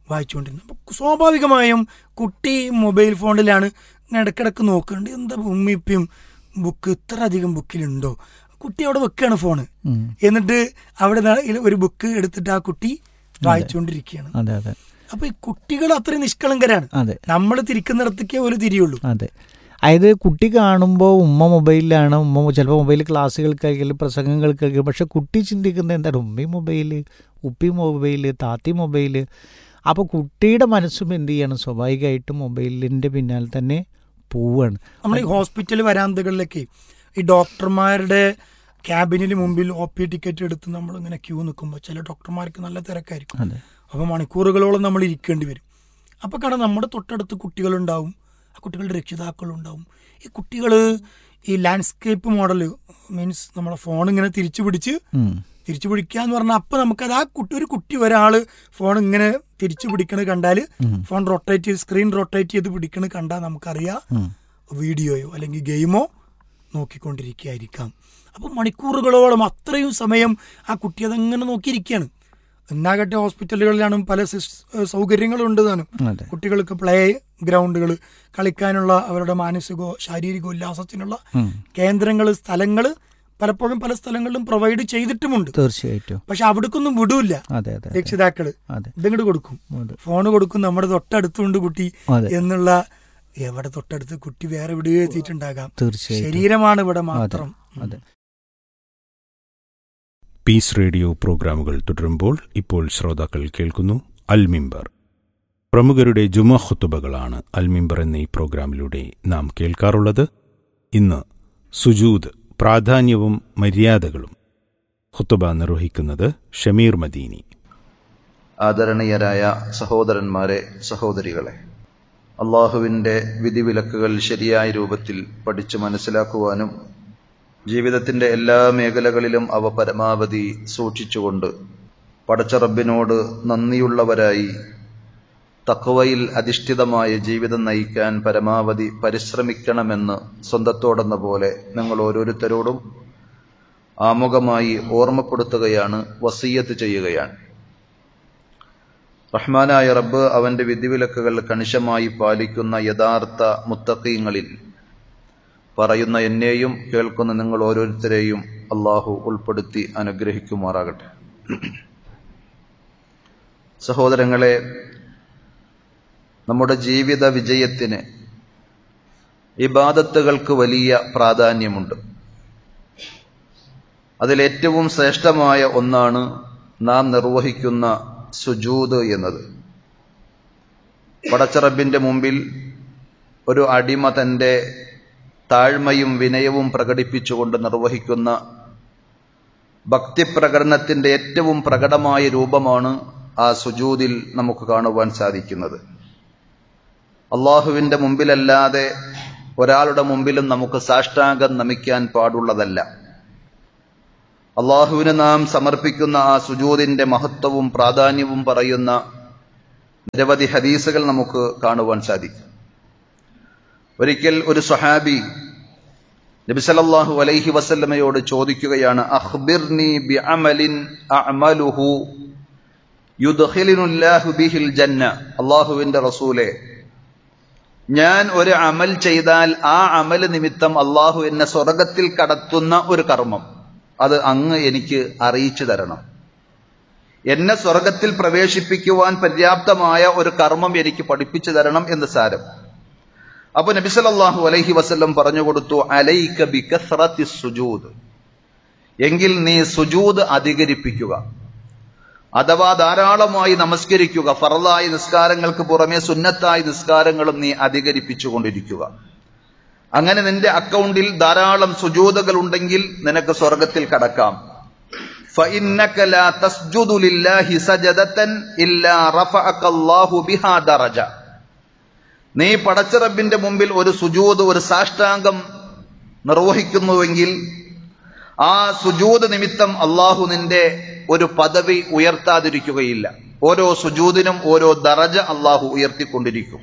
വായിച്ചുകൊണ്ടിരുന്നത് അപ്പോൾ സ്വാഭാവികമായും കുട്ടി മൊബൈൽ ഫോണിലാണ് ഇങ്ങനെ ഇടയ്ക്കിടയ്ക്ക് നോക്കുന്നുണ്ട് എന്താ ഉമ്മിപ്പിയും ബുക്ക് ഇത്ര അധികം ബുക്കിലുണ്ടോ കുട്ടി അവിടെ വെക്കുകയാണ് ഫോണ് എന്നിട്ട് അവിടെ ദാ ഇല- ഒരു ബുക്ക് എടുത്തിട്ട് ആ കുട്ടി വായിച്ചുകൊണ്ടിരിക്കുകയാണ് അതെ അതെ അപ്പൊ ഈ കുട്ടികൾ അത്രയും നിഷ്കളങ്കരാണ് അതെ നമ്മൾ തിരിക്കുന്നിടത്തേക്കേ ഒരു തിരിയുള്ളൂ അതെ അതായത് കുട്ടി കാണുമ്പോൾ ഉമ്മ മൊബൈലിലാണ് ഉമ്മ ചിലപ്പോൾ മൊബൈൽ ക്ലാസ്സുകൾ കേൾക്കലും പ്രസംഗങ്ങൾ കേൾക്കലും പക്ഷെ കുട്ടി ചിന്തിക്കുന്നത് എന്താണ് ഉമ്മയും മൊബൈൽ ഉപ്പി മൊബൈൽ താത്തി മൊബൈൽ അപ്പോൾ കുട്ടിയുടെ മനസ്സും എന്ത് ചെയ്യണം സ്വാഭാവികമായിട്ടും മൊബൈലിൻ്റെ പിന്നാലെ തന്നെ പോവുകയാണ് നമ്മൾ ഈ ഹോസ്പിറ്റൽ വരാന്തകളിലൊക്കെ ഈ ഡോക്ടർമാരുടെ ക്യാബിനിന് മുമ്പിൽ ഒ പി ടിക്കറ്റ് എടുത്ത് നമ്മൾ ഇങ്ങനെ ക്യൂ നിൽക്കുമ്പോൾ ചില ഡോക്ടർമാർക്ക് നല്ല തിരക്കായിരിക്കും അതെ അപ്പോൾ മണിക്കൂറുകളോളം നമ്മൾ ഇരിക്കേണ്ടി വരും അപ്പോൾ കാരണം നമ്മുടെ തൊട്ടടുത്ത് കുട്ടികളുണ്ടാവും ആ കുട്ടികളുടെ രക്ഷിതാക്കളുണ്ടാവും ഈ കുട്ടികൾ ഈ ലാൻഡ്സ്കേപ്പ് മോഡൽ മീൻസ് നമ്മളെ ഫോൺ ഇങ്ങനെ തിരിച്ചു പിടിച്ച് ഉം. തിരിച്ചു പിടിക്കുക എന്ന് പറഞ്ഞാൽ അപ്പം നമുക്കത് ആ കുട്ടി ഒരു കുട്ടി ഒരാൾ ഫോൺ ഇങ്ങനെ തിരിച്ചു പിടിക്കണത് കണ്ടാൽ ഫോൺ റൊട്ടേറ്റ് ചെയ്ത് സ്ക്രീൻ റൊട്ടേറ്റ് ചെയ്ത് പിടിക്കണത് കണ്ടാൽ നമുക്കറിയാം ഉം. വീഡിയോയോ അല്ലെങ്കിൽ ഗെയിമോ നോക്കിക്കൊണ്ടിരിക്കുകയായിരിക്കാം അപ്പോൾ മണിക്കൂറുകളോളം അത്രയും സമയം ആ കുട്ടി അതങ്ങനെ നോക്കിയിരിക്കുകയാണ് എന്നാകട്ടെ ഹോസ്പിറ്റലുകളിലാണ് പല സിസ്- സൗകര്യങ്ങളും ഉണ്ട് താനും അതെ കുട്ടികൾക്ക് പ്ലേ ഗ്രൗണ്ടുകൾ കളിക്കാനുള്ള അവരുടെ മാനസികോ ശാരീരിക ഉല്ലാസത്തിനുള്ള ഉം. കേന്ദ്രങ്ങൾ സ്ഥലങ്ങൾ പലപ്പോഴും പല സ്ഥലങ്ങളിലും പ്രൊവൈഡ് ചെയ്തിട്ടുമുണ്ട് തീർച്ചയായിട്ടും പക്ഷെ അവിടേക്കൊന്നും വിടൂല അതെ അതെ അതെ. രക്ഷിതാക്കള് അതെ ഇതിങ്ങോട്ട് കൊടുക്കും അതെ. ഫോണ് കൊടുക്കും നമ്മുടെ തൊട്ടടുത്തുണ്ട് കുട്ടി അതെ. എന്നുള്ള എവിടെ തൊട്ടടുത്ത് കുട്ടി വേറെ എവിടെ എത്തിയിട്ടുണ്ടാകാം തീർച്ചയായിട്ടും ശരീരമാണ് ഇവിടെ അതെ മാത്രം അതെ പീസ് റേഡിയോ പ്രോഗ്രാമുകൾ തുടരുമ്പോൾ ഇപ്പോൾ ശ്രോതാക്കൾ കേൾക്കുന്നു അൽമിമ്പർ പ്രമുഖരുടെ ജുമ ഖുത്തുബകളാണ് അൽമിമ്പർ എന്ന ഈ പ്രോഗ്രാമിലൂടെ നാം കേൾക്കാറുള്ളത് ഇന്ന് സുജൂദ് പ്രാധാന്യവും മര്യാദകളും ഖുത്തുബ നിർവഹിക്കുന്നത് ഷമീർ മദീനി ആദരണീയരായ സഹോദരന്മാരെ സഹോദരികളെ അള്ളാഹുവിൻ്റെ വിധിവിലക്കുകൾ ശരിയായ രൂപത്തിൽ പഠിച്ചു മനസ്സിലാക്കുവാനും ജീവിതത്തിൻ്റെ എല്ലാ മേഖലകളിലും അവ പരമാവധി സൂക്ഷിച്ചുകൊണ്ട് പടച്ച റബ്ബിനോട് നന്ദിയുള്ളവരായി തക്വയിൽ അധിഷ്ഠിതമായ ജീവിതം നയിക്കാൻ പരമാവധി പരിശ്രമിക്കണമെന്ന് സ്വന്തത്തോടെന്ന പോലെ നിങ്ങൾ ഓരോരുത്തരോടും ആമുഖമായി ഓർമ്മപ്പെടുത്തുകയാണ് വസീയത്ത് ചെയ്യുകയാണ് റഹ്മാനായ റബ്ബ് അവന്റെ വിധിവിലക്കുകൾ കണിശമായി പാലിക്കുന്ന യഥാർത്ഥ മുത്തക്കീങ്ങളിൽ പറയുന്ന എന്നെയും കേൾക്കുന്ന നിങ്ങൾ ഓരോരുത്തരെയും അള്ളാഹു ഉൾപ്പെടുത്തി അനുഗ്രഹിക്കുമാറാകട്ടെ സഹോദരങ്ങളെ നമ്മുടെ ജീവിത വിജയത്തിന് ഇബാദത്തുകൾക്ക് വലിയ പ്രാധാന്യമുണ്ട് അതിലേറ്റവും ശ്രേഷ്ഠമായ ഒന്നാണ് നാം നിർവഹിക്കുന്ന സുജൂദ് എന്നത് പടച്ചറബിന്റെ മുമ്പിൽ ഒരു അടിമ തന്റെ താഴ്മയും വിനയവും പ്രകടിപ്പിച്ചുകൊണ്ട് നിർവഹിക്കുന്ന ഭക്തിപ്രകടനത്തിന്റെ ഏറ്റവും പ്രകടമായ രൂപമാണ് ആ സുജൂദിൽ നമുക്ക് കാണുവാൻ സാധിക്കുന്നത് അള്ളാഹുവിന്റെ മുമ്പിലല്ലാതെ ഒരാളുടെ മുമ്പിലും നമുക്ക് സാഷ്ടാംഗം നമിക്കാൻ പാടുള്ളതല്ല അള്ളാഹുവിന് നാം സമർപ്പിക്കുന്ന ആ സുജൂദിന്റെ മഹത്വവും പ്രാധാന്യവും പറയുന്ന നിരവധി ഹദീസുകൾ നമുക്ക് കാണുവാൻ സാധിക്കും ഒരിക്കൽ ഒരു സ്വഹാബി നബിസലല്ലാഹു അലൈഹി വസല്ലമയോട് ചോദിക്കുകയാണ് അഖ്ബിർനി ബിഅമലിൻ അഅമലുഹു യുദ്ഖിലുല്ലാഹു ബിഹിൽ ജന്ന അള്ളാഹുവിന്റെ റസൂലെ ഞാൻ ഒരു അമൽ ചെയ്താൽ ആ അമൽ നിമിത്തം അള്ളാഹു എന്നെ സ്വർഗത്തിൽ കടത്തുന്ന ഒരു കർമ്മം അത് അങ്ങ് എനിക്ക് അറിയിച്ചു തരണം എന്നെ സ്വർഗത്തിൽ പ്രവേശിപ്പിക്കുവാൻ പര്യാപ്തമായ ഒരു കർമ്മം എനിക്ക് പഠിപ്പിച്ചു തരണം എന്ന് സാരം അപ്പൊ നബിസലല്ലാഹു അലൈഹി വസല്ലം പറഞ്ഞു കൊടുത്തു അലൈക ബികസ്റത്തി സുജൂദ് എങ്കിൽ നീ സുജൂദ് അധികരിപ്പിക്കുക അഥവാ ധാരാളമായി നമസ്കരിക്കുക ഫറലായ നിസ്കാരങ്ങൾക്ക് പുറമെ സുന്നത്തായ നിസ്കാരങ്ങളും നീ അധികരിപ്പിച്ചു കൊണ്ടിരിക്കുക അങ്ങനെ നിന്റെ അക്കൗണ്ടിൽ ധാരാളം സുജൂതകൾ ഉണ്ടെങ്കിൽ നിനക്ക് സ്വർഗത്തിൽ കടക്കാം فإنك لا تسجد لله سجدة إلا رفعك الله بها درجة നീ പടച്ചിറബിന്റെ മുമ്പിൽ ഒരു സുജൂത് ഒരു സാഷ്ടാംഗം നിർവഹിക്കുന്നുവെങ്കിൽ ആ സുജൂത് നിമിത്തം അള്ളാഹു നിന്റെ ഒരു പദവി ഉയർത്താതിരിക്കുകയില്ല ഓരോ സുജൂദിനും ഓരോ ദറജ അള്ളാഹു ഉയർത്തിക്കൊണ്ടിരിക്കും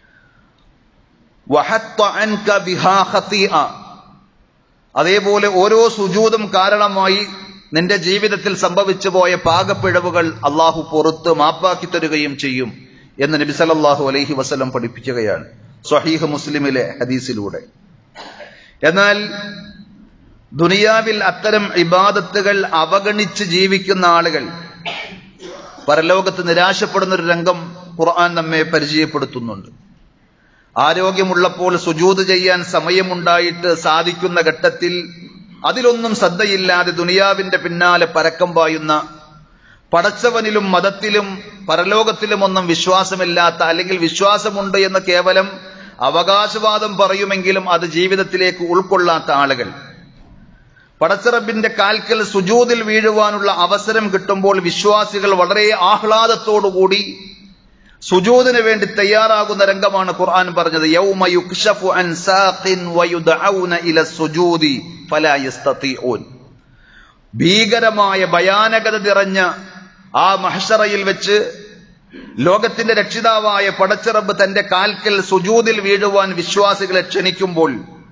വഹത്ത അൻക ബിഹാ ഖതീഅ. അതേപോലെ ഓരോ സുജൂതും കാരണമായി നിന്റെ ജീവിതത്തിൽ സംഭവിച്ചു പോയ പാകപ്പിഴവുകൾ അള്ളാഹു പുറത്ത് മാപ്പാക്കി തരുകയും ചെയ്യും എന്ന് നബി സല്ലല്ലാഹു അലൈഹി വസല്ലം പഠിപ്പിക്കുകയാണ് സ്വഹീഹ് മുസ്ലിമിലെ ഹദീസിലൂടെ എന്നാൽ ദുനിയാവിൽ അത്തരം ഇബാദത്തുകൾ അവഗണിച്ച് ജീവിക്കുന്ന ആളുകൾ പരലോകത്ത് നിരാശപ്പെടുന്ന ഒരു രംഗം ഖുർആൻ നമ്മെ പരിചയപ്പെടുത്തുന്നുണ്ട് ആരോഗ്യമുള്ളപ്പോൾ സുജൂത് ചെയ്യാൻ സമയമുണ്ടായിട്ട് സാധിക്കുന്ന ഘട്ടത്തിൽ അതിലൊന്നും ശ്രദ്ധയില്ലാതെ ദുനിയാവിന്റെ പിന്നാലെ പരക്കം പായുന്ന പടച്ചവനിലും മതത്തിലും പരലോകത്തിലും ഒന്നും വിശ്വാസമില്ലാത്ത അല്ലെങ്കിൽ വിശ്വാസമുണ്ട് എന്ന് കേവലം അവകാശവാദം പറയുമെങ്കിലും അത് ജീവിതത്തിലേക്ക് ഉൾക്കൊള്ളാത്ത ആളുകൾ പടച്ചറബിന്റെ കാൽക്കൽ സുജൂതിൽ വീഴുവാനുള്ള അവസരം കിട്ടുമ്പോൾ വിശ്വാസികൾ വളരെ ആഹ്ലാദത്തോടുകൂടി സുജൂദിന് വേണ്ടി തയ്യാറാകുന്ന രംഗമാണ് ഖുർആൻ പറഞ്ഞത് യൗമ യുക്ഷഫു അൻ സാഖിൻ വയുദഊന ഇല സുജൂദി ഫലാ യസ്തതിഊൻ ഭീകരമായ ഭയാനകത നിറഞ്ഞ ആ മഹ്ഷറയിൽ വെച്ച് ലോകത്തിന്റെ രക്ഷിതാവായ പടച്ചിറബ് തന്റെ കാൽക്കൽ സുജൂദിൽ വീഴുവാൻ വിശ്വാസികളെ ക്ഷണിക്കുമ്പോൾ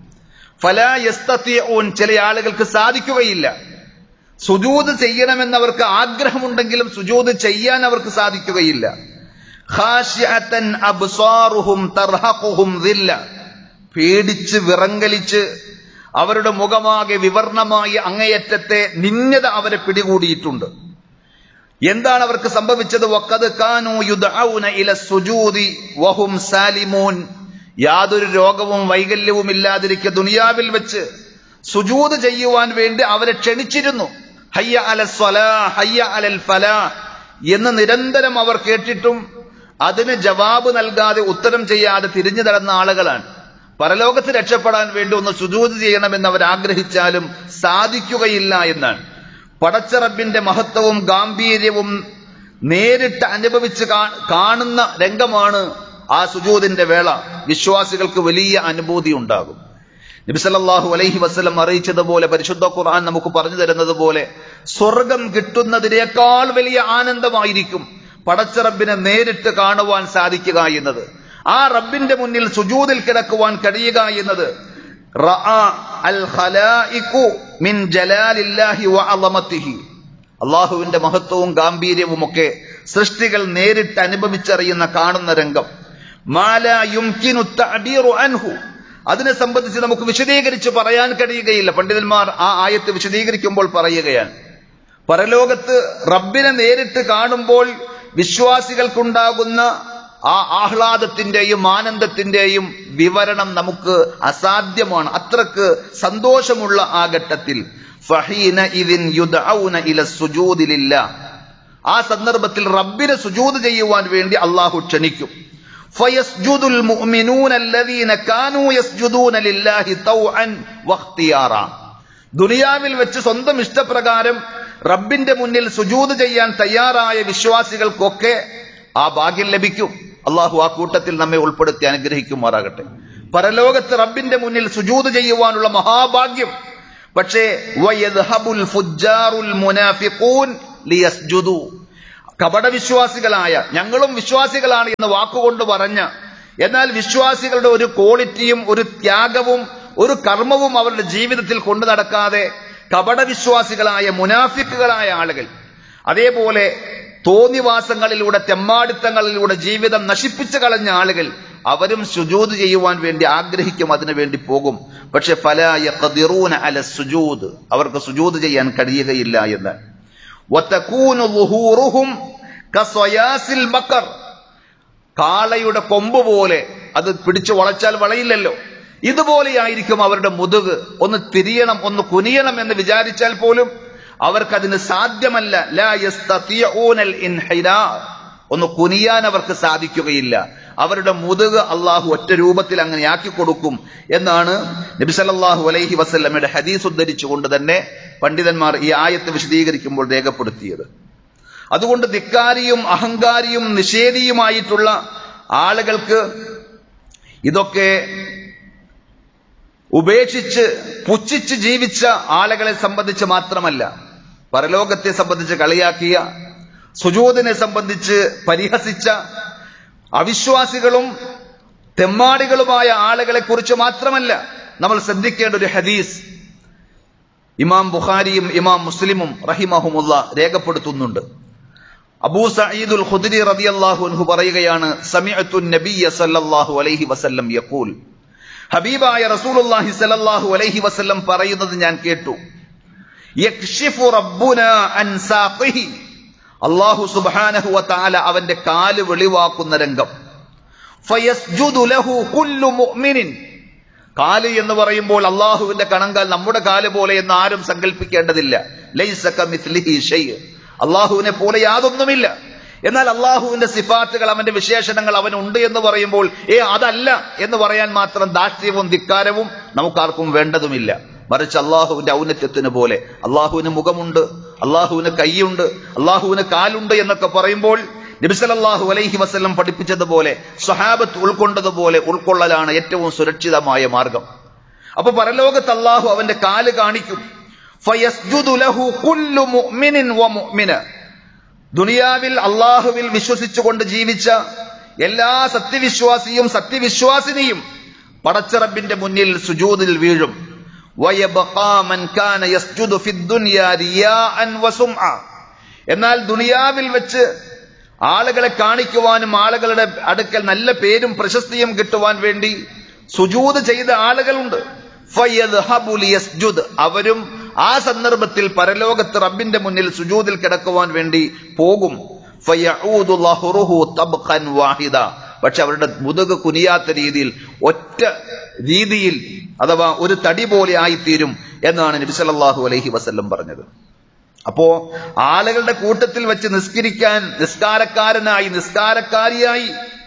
ഫലാ യസ്തതിഊൻ ചില ആളുകൾക്ക് സാധിക്കുകയില്ല സുജൂദ് ചെയ്യണമെന്നവർക്ക് ആഗ്രഹമുണ്ടെങ്കിലും സുജൂദ് ചെയ്യാൻ അവർക്ക് സാധിക്കുകയില്ല ഖാശിഅത്തൻ അബ്സാറുഹും തർഹഖുഹും ദില്ല പേടിച്ച് വിറങ്ങലിച്ച് അവരുടെ മുഖമാകെ വിവർണമായി അങ്ങേയറ്റത്തെ നിന്യത അവരെ പിടികൂടിയിട്ടുണ്ട് എന്താണ് അവർക്ക് സംഭവിച്ചത് വക്കത് കാനു യുദഊന ഇല സുജൂദി വഹും സാലിമൂൻ യാതൊരു രോഗവും വൈകല്യവും ഇല്ലാതിരിക്കെ ദുനിയാവിൽ വെച്ച് സുജൂദ് ചെയ്യുവാൻ വേണ്ടി അവരെ ക്ഷണിച്ചിരുന്നു ഹയ്യ അല സ്വലാ ഹയ്യ അലൽ ഫലാ എന്ന് നിരന്തരം അവർ കേട്ടിട്ടും അതിന് ജവാബ് നൽകാതെ ഉത്തരം ചെയ്യാതെ തിരിഞ്ഞു നടന്ന ആളുകളാണ് പരലോകത്ത് രക്ഷപ്പെടാൻ വേണ്ടി ഒന്ന് സുജൂത് ചെയ്യണമെന്ന് അവർ ആഗ്രഹിച്ചാലും സാധിക്കുകയില്ല എന്നാണ് പടച്ചറബിന്റെ മഹത്വവും ഗാംഭീര്യവും നേരിട്ട് അനുഭവിച്ച് കാ- കാണുന്ന രംഗമാണ് ആ സുജൂദിന്റെ വേള വിശ്വാസികൾക്ക് വലിയ അനുഭൂതി ഉണ്ടാകും നബിസല്ലാഹു അലൈഹി വസ്ലം അറിയിച്ചതുപോലെ പരിശുദ്ധ ഖുർആൻ നമുക്ക് പറഞ്ഞു തരുന്നത് പോലെ സ്വർഗം കിട്ടുന്നതിനേക്കാൾ വലിയ ആനന്ദമായിരിക്കും പടച്ചറബിനെ നേരിട്ട് കാണുവാൻ സാധിക്കുക എന്നത് ആ റബ്ബിന്റെ മുന്നിൽ സുജൂദിൽ കിടക്കുവാൻ കഴിയുക എന്നത് റഅ അൽ ഖലായിഖു മിൻ ജലാലില്ലാഹി വഅളമതിഹി അള്ളാഹുവിന്റെ മഹത്വവും ഗാംഭീര്യവും ഒക്കെ സൃഷ്ടികൾ നേരിട്ട് അനുഭവിച്ചറിയുന്ന കാണുന്ന രംഗം മാല യുംകിനു തഅബീറു അൻഹു അതിനെ സംബന്ധിച്ച് നമുക്ക് വിശദീകരിച്ച് പറയാൻ കഴിയുകയില്ല പണ്ഡിതന്മാർ ആ ആയത്ത് വിശദീകരിക്കുമ്പോൾ പറയുകയാണ് പരലോകത്ത് റബ്ബിനെ നേരിട്ട് കാണുമ്പോൾ വിശ്വാസികൾക്കുണ്ടാകുന്ന ആ ആഹ്ലാദത്തിന്റെയും ആനന്ദത്തിന്റെയും വിവരണം നമുക്ക് അസാധ്യമാണ് അത്രക്ക് സന്തോഷമുള്ള ആ ഘട്ടത്തിൽ ഫഹീന ഇതിൻ യുദഊന ഇല സുജൂദിലില്ല ആ സന്ദർഭത്തിൽ റബ്ബിനെ സുജൂദ് ചെയ്യുവാൻ വേണ്ടി അള്ളാഹു ക്ഷണിക്കും فيسجد المؤمنون الذين كانوا يسجدون لله طوعا واختيارا ദുനിയാവിൽ വെച്ച് സ്വന്തം ഇഷ്ടപ്രകാരം റബ്ബിന്റെ മുന്നിൽ സുജൂത് ചെയ്യാൻ തയ്യാറായ വിശ്വാസികൾക്കൊക്കെ ആ ഭാഗ്യം ലഭിക്കും അള്ളാഹു ആ കൂട്ടത്തിൽ നമ്മെ ഉൾപ്പെടുത്തി അനുഗ്രഹിക്കുമാറാകട്ടെ പരലോകത്ത് റബ്ബിന്റെ മുന്നിൽ സുജൂത് ചെയ്യുവാനുള്ള മഹാഭാഗ്യം പക്ഷേ വയദ്ഹബുൽ ഫുജ്ജാറുൽ മുനാഫിഖൂൻ ലിയസ്ജുദു കപടവിശ്വാസികളായ ഞങ്ങളും വിശ്വാസികളാണ് എന്ന് വാക്കുകൊണ്ട് പറഞ്ഞ എന്നാൽ വിശ്വാസികളുടെ ഒരു ക്വാളിറ്റിയും ഒരു ത്യാഗവും ഒരു കർമ്മവും അവരുടെ ജീവിതത്തിൽ കൊണ്ടു നടക്കാതെ കപടവിശ്വാസികളായ മുനാഫിക്കുകളായ ആളുകൾ അതേപോലെ തോന്നിവാസങ്ങളിലൂടെ തെമ്മാടിത്തങ്ങളിലൂടെ ജീവിതം നശിപ്പിച്ചു കളഞ്ഞ ആളുകൾ അവരും സുജൂത് ചെയ്യുവാൻ വേണ്ടി ആഗ്രഹിക്കും അതിനു വേണ്ടി പോകും പക്ഷെ ഫലായ അല സുജൂദ് അവർക്ക് സുജൂത് ചെയ്യാൻ കഴിയുകയില്ല എന്ന് വതകൂനു ളുഹൂറുഹും കസ്വയാസിൽ ബക്കർ കാളയുടെ കൊമ്പ് പോലെ അത് പിടിച്ചു വളച്ചാൽ വളയില്ലല്ലോ ഇതുപോലെയായിരിക്കും അവരുടെ മുതുക് ഒന്ന് തിരിയണം ഒന്ന് കുനിയണം എന്ന് വിചാരിച്ചാൽ പോലും അവർക്കതിന് സാധ്യമല്ല ലാ യസ്തതിഊനൽ ഇൻഹിനാ ഒന്ന് കുനിയാൻ അവർക്ക് സാധിക്കുകയില്ല അവരുടെ മുതുക് അള്ളാഹു ഒറ്റ രൂപത്തിൽ അങ്ങനെ ആക്കി കൊടുക്കും എന്നാണ് നബി സല്ലല്ലാഹു അലൈഹി വസല്ലമയുടെ ഹദീസ് ഉദ്ധരിച്ചുകൊണ്ട് തന്നെ പണ്ഡിതന്മാർ ഈ ആയത്ത് വിശദീകരിക്കുമ്പോൾ രേഖപ്പെടുത്തിയത് അതുകൊണ്ട് ധിക്കാരിയും അഹങ്കാരിയും നിഷേധിയുമായിട്ടുള്ള ആളുകൾക്ക് ഇതൊക്കെ ഉപേക്ഷിച്ച് പുച്ഛിച്ച് ജീവിച്ച ആളുകളെ സംബന്ധിച്ച് മാത്രമല്ല പരലോകത്തെ സംബന്ധിച്ച് കളിയാക്കിയ സുജൂദിനെ സംബന്ധിച്ച് പരിഹസിച്ച അവിശ്വാസികളും തെമ്മാടികളുമായ ആളുകളെ കുറിച്ച് മാത്രമല്ല നമ്മൾ ശ്രദ്ധിക്കേണ്ട ഒരു ഹദീസ് ഇമാം ബുഖാരിയും ഇമാം മുസ്ലിമും റഹിമഹുമുള്ള രേഖപ്പെടുത്തുന്നുണ്ട് അബൂ സഈദുൽ ഖുദ്രി റളിയല്ലാഹു അൻഹു പറയുകയാണ് സമിഅതു നബിയ സല്ലല്ലാഹു അലൈഹി വസല്ലം യഖൂൽ ഹബീബായ റസൂലുള്ളാഹി സല്ലല്ലാഹു അലൈഹി വസല്ലം പറയുന്നത് ഞാൻ കേട്ടു യക്ഷിഫു റബ്ബുന അൻ സാഖിഹി അല്ലാഹു സുബ്ഹാനഹു വ തആല അവന്റെ കാല് വെളിവാക്കുന്ന രംഗം ഫയസ്ജുദു ലഹു കുല്ലു മുഅ്മിനിൻ കാല് എന്ന് പറയുമ്പോൾ അള്ളാഹുവിന്റെ കണങ്കാൽ നമ്മുടെ കാല് പോലെ എന്ന് ആരും സങ്കല്പിക്കേണ്ടതില്ല ലൈസ കമിസ്ലിഹി ഷൈഅ് അള്ളാഹുവിനെ പോലെ യാതൊന്നുമില്ല എന്നാൽ അള്ളാഹുവിന്റെ സിഫാത്തുകൾ അവന്റെ വിശേഷണങ്ങൾ അവനുണ്ട് എന്ന് പറയുമ്പോൾ ഏ അതല്ല എന്ന് പറയാൻ മാത്രം ദാഷ്ട്ര്യവും ധിക്കാരവും നമുക്കാർക്കും വേണ്ടതുമില്ല മറിച്ച് അള്ളാഹുവിന്റെ ഔന്നത്യത്തിന് പോലെ അള്ളാഹുവിന് മുഖമുണ്ട് അള്ളാഹുവിന് കൈയുണ്ട് അള്ളാഹുവിന് കാലുണ്ട് എന്നൊക്കെ പറയുമ്പോൾ നബിസലല്ലാഹു അലൈഹി വസ്ലം പഠിപ്പിച്ചതുപോലെ സ്വഹാബത്ത് ഉൾക്കൊണ്ടതുപോലെ ഉൾക്കൊള്ളലാണ് ഏറ്റവും സുരക്ഷിതമായ മാർഗം അപ്പൊ പരലോകത്ത് അള്ളാഹു അവന്റെ കാല് കാണിക്കും ഫയസ്ജുദു ലഹു കുല്ലു മുഅ്മിനിൻ വ മുഅ്മിന ദുനിയാവിൽ അള്ളാഹുവിൽ വിശ്വസിച്ചുകൊണ്ട് ജീവിച്ച എല്ലാ സത്യവിശ്വാസിയും സത്യവിശ്വാസിനിയും പടച്ചറബിന്റെ മുന്നിൽ സുജൂദിൽ വീഴും വയബഖാ മൻ കാന യസ്ജുദു ഫിദ്ദുനിയാ റിയാഅൻ വസുംഅ എന്നാൽ ദുനിയാവിൽ വെച്ച് ആളുകളെ കാണിക്കുവാനും ആളുകളുടെ അടുക്കൽ നല്ല പേരും പ്രശസ്തിയും കിട്ടുവാൻ വേണ്ടി സുജൂത് ചെയ്ത ആളുകളുണ്ട് ഫയദ്ഹബു ലിയസ്ജുദ് അവരും ആ സന്ദർഭത്തിൽ പരലോകത്ത് റബ്ബിന്റെ മുന്നിൽ സുജൂദിൽ കിടക്കുവാൻ വേണ്ടി പോകും ഫയഊദു ലഹ്റുഹു തബ്ഖൻ വാഹിദ പക്ഷെ അവരുടെ മുതുക് കുനിയാത്ത രീതിയിൽ ഒറ്റ രീതിയിൽ അഥവാ ഒരു തടി പോലെ ആയിത്തീരും എന്നാണ് നബി സല്ലല്ലാഹു അലൈഹി വസല്ലം പറഞ്ഞത് അപ്പോ ആളുകളുടെ കൂട്ടത്തിൽ വെച്ച് നിസ്കരിക്കാൻ നിസ്കാരക്കാരനായി നിസ്കാരക്കാരിയായി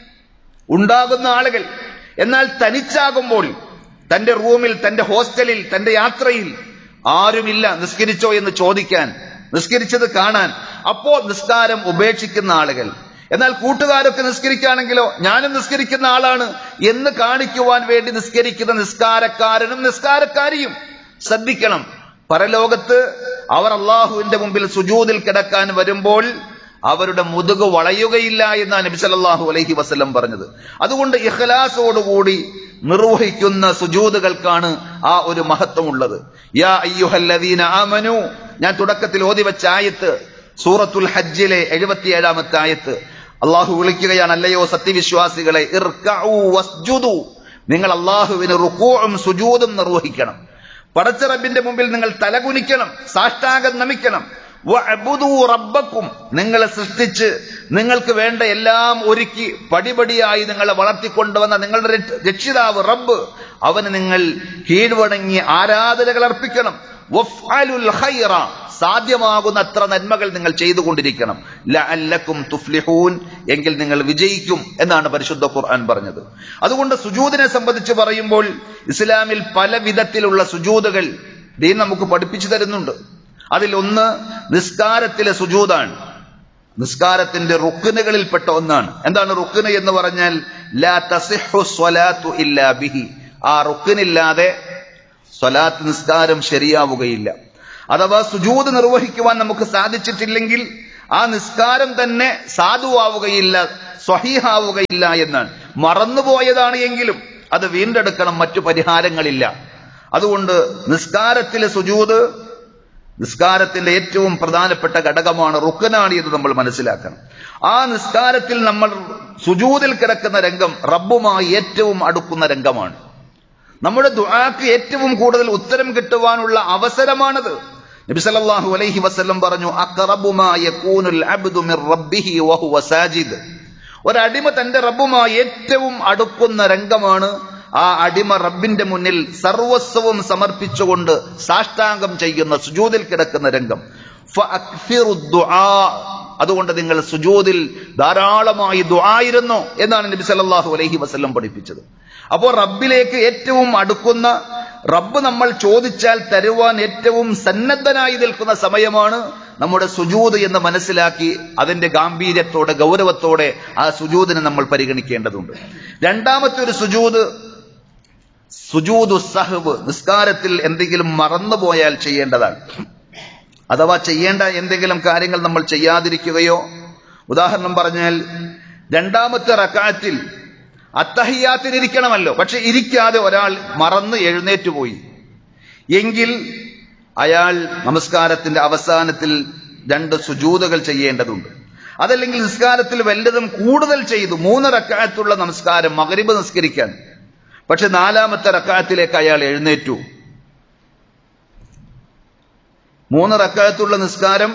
ഉണ്ടാകുന്ന ആളുകൾ എന്നാൽ തനിച്ചാകുമ്പോൾ തന്റെ റൂമിൽ തന്റെ ഹോസ്റ്റലിൽ തന്റെ യാത്രയിൽ ആരുമില്ല നിസ്കരിച്ചോ എന്ന് ചോദിക്കാൻ നിസ്കരിച്ചത് കാണാൻ അപ്പോ നിസ്കാരം ഉപേക്ഷിക്കുന്ന ആളുകൾ എന്നാൽ കൂട്ടുകാരൊക്കെ നിസ്കരിക്കുകയാണെങ്കിലോ ഞാനും നിസ്കരിക്കുന്ന ആളാണ് എന്ന് കാണിക്കുവാൻ വേണ്ടി നിസ്കരിക്കുന്ന നിസ്കാരക്കാരനും നിസ്കാരക്കാരിയും ശ്രദ്ധിക്കണം പരലോകത്ത് അവർ അള്ളാഹുവിന്റെ മുമ്പിൽ സുജൂദിൽ കിടക്കാൻ വരുമ്പോൾ അവരുടെ മുതുക് വളയുകയില്ല എന്നാണ് നബി സല്ലല്ലാഹു അലൈഹി വസല്ലം പറഞ്ഞത് അതുകൊണ്ട് ഇഖ്ലാസോടുകൂടി നിർവഹിക്കുന്ന സുജൂദുകൾക്കാണ് ആ ഒരു മഹത്വമുള്ളത് യാ അയ്യുഹല്ലദീന ആമനു ഞാൻ തുടക്കത്തിൽ ഓതി വെച്ച ആയത്ത് സൂറത്തുൽ ഹജ്ജിലെ എഴുപത്തിയേഴാമത്തെ ആയത്ത് അള്ളാഹു വിളിക്കുകയാണ് അല്ലയോ സത്യവിശ്വാസികളെ ഇർക്കഊ വസ്ജുദു നിങ്ങൾ അള്ളാഹുവിന് റുക്കൂഉം സുജൂദും നിർവഹിക്കണം പടച്ചറബിന്റെ മുമ്പിൽ നിങ്ങൾ തലകുനിക്കണം സാഷ്ടാംഗം നമിക്കണം വഅബ്ദൂ റബ്ബക്കും നിങ്ങളെ സൃഷ്ടിച്ച് നിങ്ങൾക്ക് വേണ്ട എല്ലാം ഒരുക്കി പടിപടിയായി നിങ്ങളെ വളർത്തിക്കൊണ്ടുവന്ന നിങ്ങളുടെ രക്ഷ- രക്ഷിതാവ് റബ്ബ് അവന് നിങ്ങൾ കീഴ്വണങ്ങി ആരാധനകൾ അർപ്പിക്കണം വഫ്അലുൽ ഖൈറ സാധ്യമാകുന്ന അത്ര നന്മകൾ നിങ്ങൾ ചെയ്തുകൊണ്ടിരിക്കണം ലഅല്ലക്കും തുഫ്ലിഹൂൻ എങ്കിൽ നിങ്ങൾ വിജയിക്കും എന്നാണ് പരിശുദ്ധ ഖുർആൻ പറഞ്ഞത് അതുകൊണ്ട് സുജൂദിനെ സംബന്ധിച്ച് പറയുമ്പോൾ ഇസ്ലാമിൽ പല വിധത്തിലുള്ള സുജൂദുകൾ ദീൻ നമുക്ക് പഠിപ്പിച്ചു തരുന്നുണ്ട് അതിൽ ഒന്ന് നിസ്കാരത്തിലെ സുജൂദാണ് നിസ്കാരത്തിന്റെ റുക്കിനുകളിൽപ്പെട്ട ഒന്നാണ് എന്താണ് റുക്കിന് എന്ന് പറഞ്ഞാൽ ലാ തസിഹു സ്വലാത്തു ഇല്ലാ ബിഹി ആ റുക്കിനില്ലാതെ സ്വലാത്ത് നിസ്കാരം ശരിയാവുകയില്ല അഥവാ സുജൂത് നിർവഹിക്കുവാൻ നമുക്ക് സാധിച്ചിട്ടില്ലെങ്കിൽ ആ നിസ്കാരം തന്നെ സാധുവാവുകയില്ല സ്വഹീഹാവുകയില്ല എന്നാണ് മറന്നുപോയതാണ് എങ്കിലും അത് വീണ്ടെടുക്കണം മറ്റു പരിഹാരങ്ങളില്ല അതുകൊണ്ട് നിസ്കാരത്തിലെ സുജൂത് നിസ്കാരത്തിന്റെ ഏറ്റവും പ്രധാനപ്പെട്ട ഘടകമാണ് റുക്കനാണ് എന്ന് നമ്മൾ മനസ്സിലാക്കണം ആ നിസ്കാരത്തിൽ നമ്മൾ സുജൂതിൽ കിടക്കുന്ന രംഗം റബ്ബുമായി ഏറ്റവും അടുക്കുന്ന രംഗമാണ് നമ്മുടെ ദുആക്ക് ഏറ്റവും കൂടുതൽ ഉത്തരം കിട്ടുവാനുള്ള അവസരമാണത് നബി സല്ലല്ലാഹു അലൈഹി വസല്ലം പറഞ്ഞു അഖറബു മാ യകൂനുൽ അബ്ദു മിർ റബ്ബിഹി വഹുവ സാജിദ് ഒരടിമ തന്റെ റബ്ബുമായി ഏറ്റവും അടുക്കുന്ന രംഗമാണ് ആ അടിമ റബ്ബിന്റെ മുന്നിൽ സർവസ്വവും സമർപ്പിച്ചുകൊണ്ട് സാഷ്ടാംഗം ചെയ്യുന്ന സുജൂദിൽ കിടക്കുന്ന രംഗം ഫഅക്സിറു ദുആ. അതുകൊണ്ട് നിങ്ങൾ സുജൂദിൽ ധാരാളമായി ദുആയിരുന്നു എന്നാണ് നബി സല്ലല്ലാഹു അലൈഹി വസല്ലം പഠിപ്പിച്ചത് അപ്പോൾ റബ്ബിലേക്ക് ഏറ്റവും അടുക്കുന്ന റബ്ബ് നമ്മൾ ചോദിച്ചാൽ തരുവാൻ ഏറ്റവും സന്നദ്ധനായി നിൽക്കുന്ന സമയമാണ് നമ്മുടെ സുജൂത് എന്ന് മനസ്സിലാക്കി അതിന്റെ ഗാംഭീര്യത്തോടെ ഗൗരവത്തോടെ ആ സുജൂദിനെ നമ്മൾ പരിഗണിക്കേണ്ടതുണ്ട് രണ്ടാമത്തെ ഒരു സുജൂത് സുജൂദു സഹബ് നിസ്കാരത്തിൽ എന്തെങ്കിലും മറന്നുപോയാൽ ചെയ്യേണ്ടതാണ് അഥവാ ചെയ്യേണ്ട എന്തെങ്കിലും കാര്യങ്ങൾ നമ്മൾ ചെയ്യാതിരിക്കുകയോ ഉദാഹരണം പറഞ്ഞാൽ രണ്ടാമത്തെ റക്കാത്തിൽ അത്തഹിയാത്തിനിരിക്കണമല്ലോ പക്ഷെ ഇരിക്കാതെ ഒരാൾ മറന്ന് എഴുന്നേറ്റ് പോയി എങ്കിൽ അയാൾ നമസ്കാരത്തിന്റെ അവസാനത്തിൽ രണ്ട് സുജൂതകൾ ചെയ്യേണ്ടതുണ്ട് അതല്ലെങ്കിൽ നിസ്കാരത്തിൽ വല്ലതും കൂടുതൽ ചെയ്തു മൂന്ന് റക്കായത്തുള്ള നമസ്കാരം മകരിബ് നിസ്കരിക്കാൻ പക്ഷെ നാലാമത്തെ റക്കായത്തിലേക്ക് അയാൾ എഴുന്നേറ്റു മൂന്ന് റക്കായത്തുള്ള നിസ്കാരം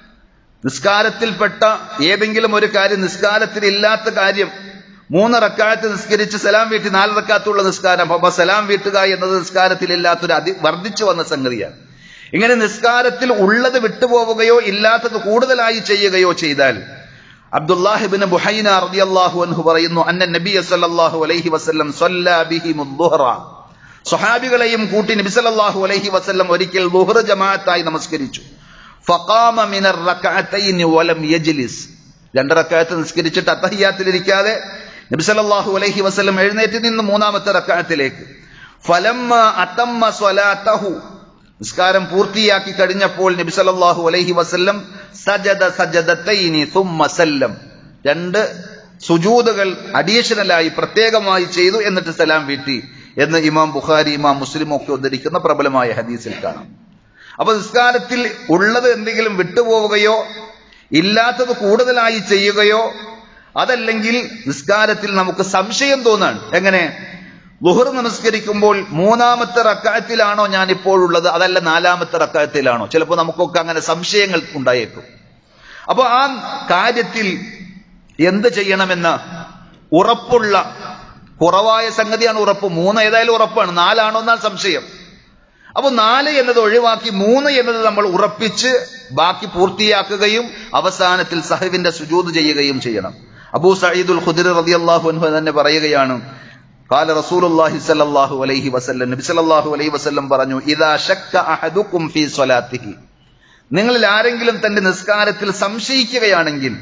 നിസ്കാരത്തിൽപ്പെട്ട ഏതെങ്കിലും ഒരു കാര്യം നിസ്കാരത്തിൽ ഇല്ലാത്ത കാര്യം മൂന്ന് റക്കായത്ത് നിസ്കരിച്ച് സലാം വീട്ടി നാല് റക്കാത്തുള്ള നിസ്കാരം അപ്പൊ സലാം വീട്ടുക എന്നത് നിസ്കാരത്തിൽ ഇല്ലാത്തൊരു അതി വർദ്ധിച്ചു വന്ന സംഗതിയാണ് ഇങ്ങനെ നിസ്കാരത്തിൽ ഉള്ളത് വിട്ടുപോവുകയോ ഇല്ലാത്തത് കൂടുതലായി ചെയ്യുകയോ ചെയ്താൽ അബ്ദുല്ലാഹിബിന് ബുഹൈന റളിയല്ലാഹു അൻഹു പറയുന്നു അന്ന നബിയ സല്ലല്ലാഹു അലൈഹി വസല്ലം സ്വല്ലാ ബിഹി മുദ്ദുഹറ സ്വഹാബികളെയും കൂട്ടി നബി സല്ലല്ലാഹു അലൈഹി വസല്ലം ഒരിക്കൽ ദുഹ്ർ ജമാഅത്തായി നമസ്കരിച്ചു ഫഖാമ മിനർ റകഅത്തൈനി വലം യജ്ലിസ് രണ്ട് റക്അത്ത് നിസ്കരിച്ചിട്ട് അത്തഹിയാത്തിലിരിക്കാതെ നബി സല്ലല്ലാഹു അലൈഹി വസല്ലം എഴുന്നേറ്റ് നിന്ന് മൂന്നാമത്തെ റക്അത്തിലേക്ക് ഫലമ്മ അതമ്മ സ്വലാത്തഹു നിസ്കാരം പൂർത്തിയാക്കി കഴിഞ്ഞപ്പോൾ നബി സല്ലല്ലാഹു അലൈഹി വസല്ലം സജദ സജദത്തൈനി സുമ്മ സല്ലം രണ്ട് സുജൂദുകൾ അഡീഷണലായി പ്രത്യേകമായി ചെയ്തു എന്നിട്ട് സലാം വീട്ടി എന്ന് ഇമാം ബുഖാരി ഇമാം മുസ്ലിം ഒക്കെ ഉദ്ധരിക്കുന്ന പ്രബലമായ ഹദീസിൽ കാണാം അപ്പൊ നിസ്കാരത്തിൽ ഉള്ളത് എന്തെങ്കിലും വിട്ടുപോവുകയോ ഇല്ലാത്തത് കൂടുതലായി ചെയ്യുകയോ അതല്ലെങ്കിൽ നിസ്കാരത്തിൽ നമുക്ക് സംശയം തോന്നാണ് എങ്ങനെ ലുഹർ നമസ്കരിക്കുമ്പോൾ മൂന്നാമത്തെ റക്കായത്തിലാണോ ഞാൻ ഇപ്പോഴുള്ളത് അതല്ല നാലാമത്തെ റക്കായത്തിലാണോ ചിലപ്പോൾ നമുക്കൊക്കെ അങ്ങനെ സംശയങ്ങൾ ഉണ്ടായേക്കും അപ്പോൾ ആ കാര്യത്തിൽ എന്ത് ചെയ്യണമെന്ന് ഉറപ്പുള്ള കുറവായ സംഗതിയാണ് ഉറപ്പ് മൂന്ന് ഏതായാലും ഉറപ്പാണ് നാലാണോ എന്നാണ് സംശയം അപ്പൊ നാല് എന്നത് ഒഴിവാക്കി മൂന്ന് എന്നത് നമ്മൾ ഉറപ്പിച്ച് ബാക്കി പൂർത്തിയാക്കുകയും അവസാനത്തിൽ സഹവിന്റെ സുജൂത് ചെയ്യുകയും ചെയ്യണം അബൂ സയ്യിദുൽ ഖുദിർ റളിയല്ലാഹു അൻഹു തന്നെ പറയുകയാണ് قال رسول الله صلى الله عليه وسلم നബി സല്ലല്ലാഹു അലൈഹി വസല്ലം പറഞ്ഞു ഇദാ ശക്ക അഹദുക്കും ഫീ സ്വലാത്തിഹി നിങ്ങളിൽ ആരെങ്കിലും തന്റെ നിസ്കാരത്തിൽ സംശയിക്കുകയാണെങ്കിൽ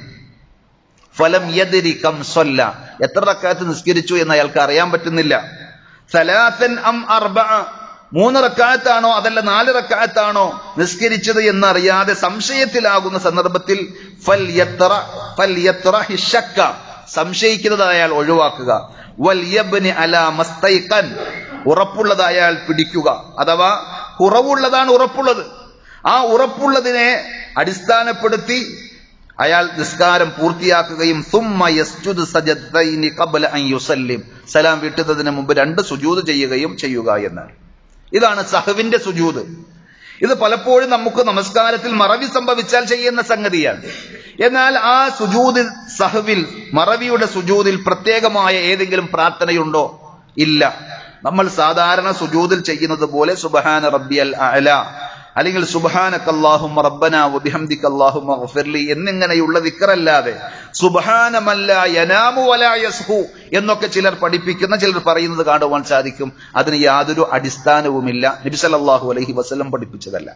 ഫലം യദ്രി കം സ്വല്ല എത്ര റക്കാത്ത് നിസ്കരിച്ചു എന്ന് അയാൾക്ക് അറിയാൻ പറ്റുന്നില്ല സലാസൻ അം അർബഅ മൂന്ന് റക്കായത്താണോ അതല്ല നാല് റക്കായത്താണോ നിസ്കരിച്ചത് എന്നറിയാതെ സംശയത്തിലാകുന്ന സന്ദർഭത്തിൽ ഫൽ യത്ര ഫൽ യത്ര ഹിഷക്ക സംശയിക്കുന്നത് അയാൾ ഒഴിവാക്കുക വൽ യബ്നി അലാ മസ്തൈഖൻ ഉറപ്പുള്ളത് അയാൾ പിടിക്കുക അഥവാ കുറവുള്ളതാണ് ഉറപ്പുള്ളത് ആ ഉറപ്പുള്ളതിനെ അടിസ്ഥാനപ്പെടുത്തി അയാൾ നിസ്കാരം പൂർത്തിയാക്കുകയും സുമ്മ യസ്ജുദ് സജദ്ദൈനി ഖബ്ല അൻ യുസല്ലിം സലാം വീട്ടുന്നതിന് മുമ്പ് രണ്ട് സുജൂദ് ചെയ്യുകയും ചെയ്യുക എന്നാണ് ഇതാണ് സഹവിന്റെ സുജൂദ് ഇത് പലപ്പോഴും നമുക്ക് നമസ്കാരത്തിൽ മറവി സംഭവിച്ചാൽ ചെയ്യുന്ന സംഗതിയാണ് എന്നാൽ ആ സുജൂദിൽ സഹവിൽ മറവിയുടെ സുജൂദിൽ പ്രത്യേകമായ ഏതെങ്കിലും പ്രാർത്ഥനയുണ്ടോ ഇല്ല നമ്മൾ സാധാരണ സുജൂദിൽ ചെയ്യുന്നത് പോലെ സുബഹാന റബ്ബിയൽ അല അല്ലെങ്കിൽ സുബഹാനക്കല്ലാഹും റബ്ബന വബിഹംദിക അല്ലാഹുമ്മ ഗഫിർലി എന്നിങ്ങനെയുള്ള ദിക്റല്ലാതെ സുബഹാനമല്ല യനാമു വലാ യസ്ഹു എന്നൊക്കെ ചിലർ പഠിപ്പിക്കുന്ന ചിലർ പറയുന്നത് കാണുവാൻ സാധിക്കും അതിന് യാതൊരു അടിസ്ഥാനവുമില്ല നബി സല്ലല്ലാഹു അലൈഹി വസല്ലം പഠിപ്പിച്ചതല്ല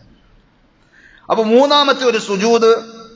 അപ്പൊ മൂന്നാമത്തെ ഒരു സുജൂദ്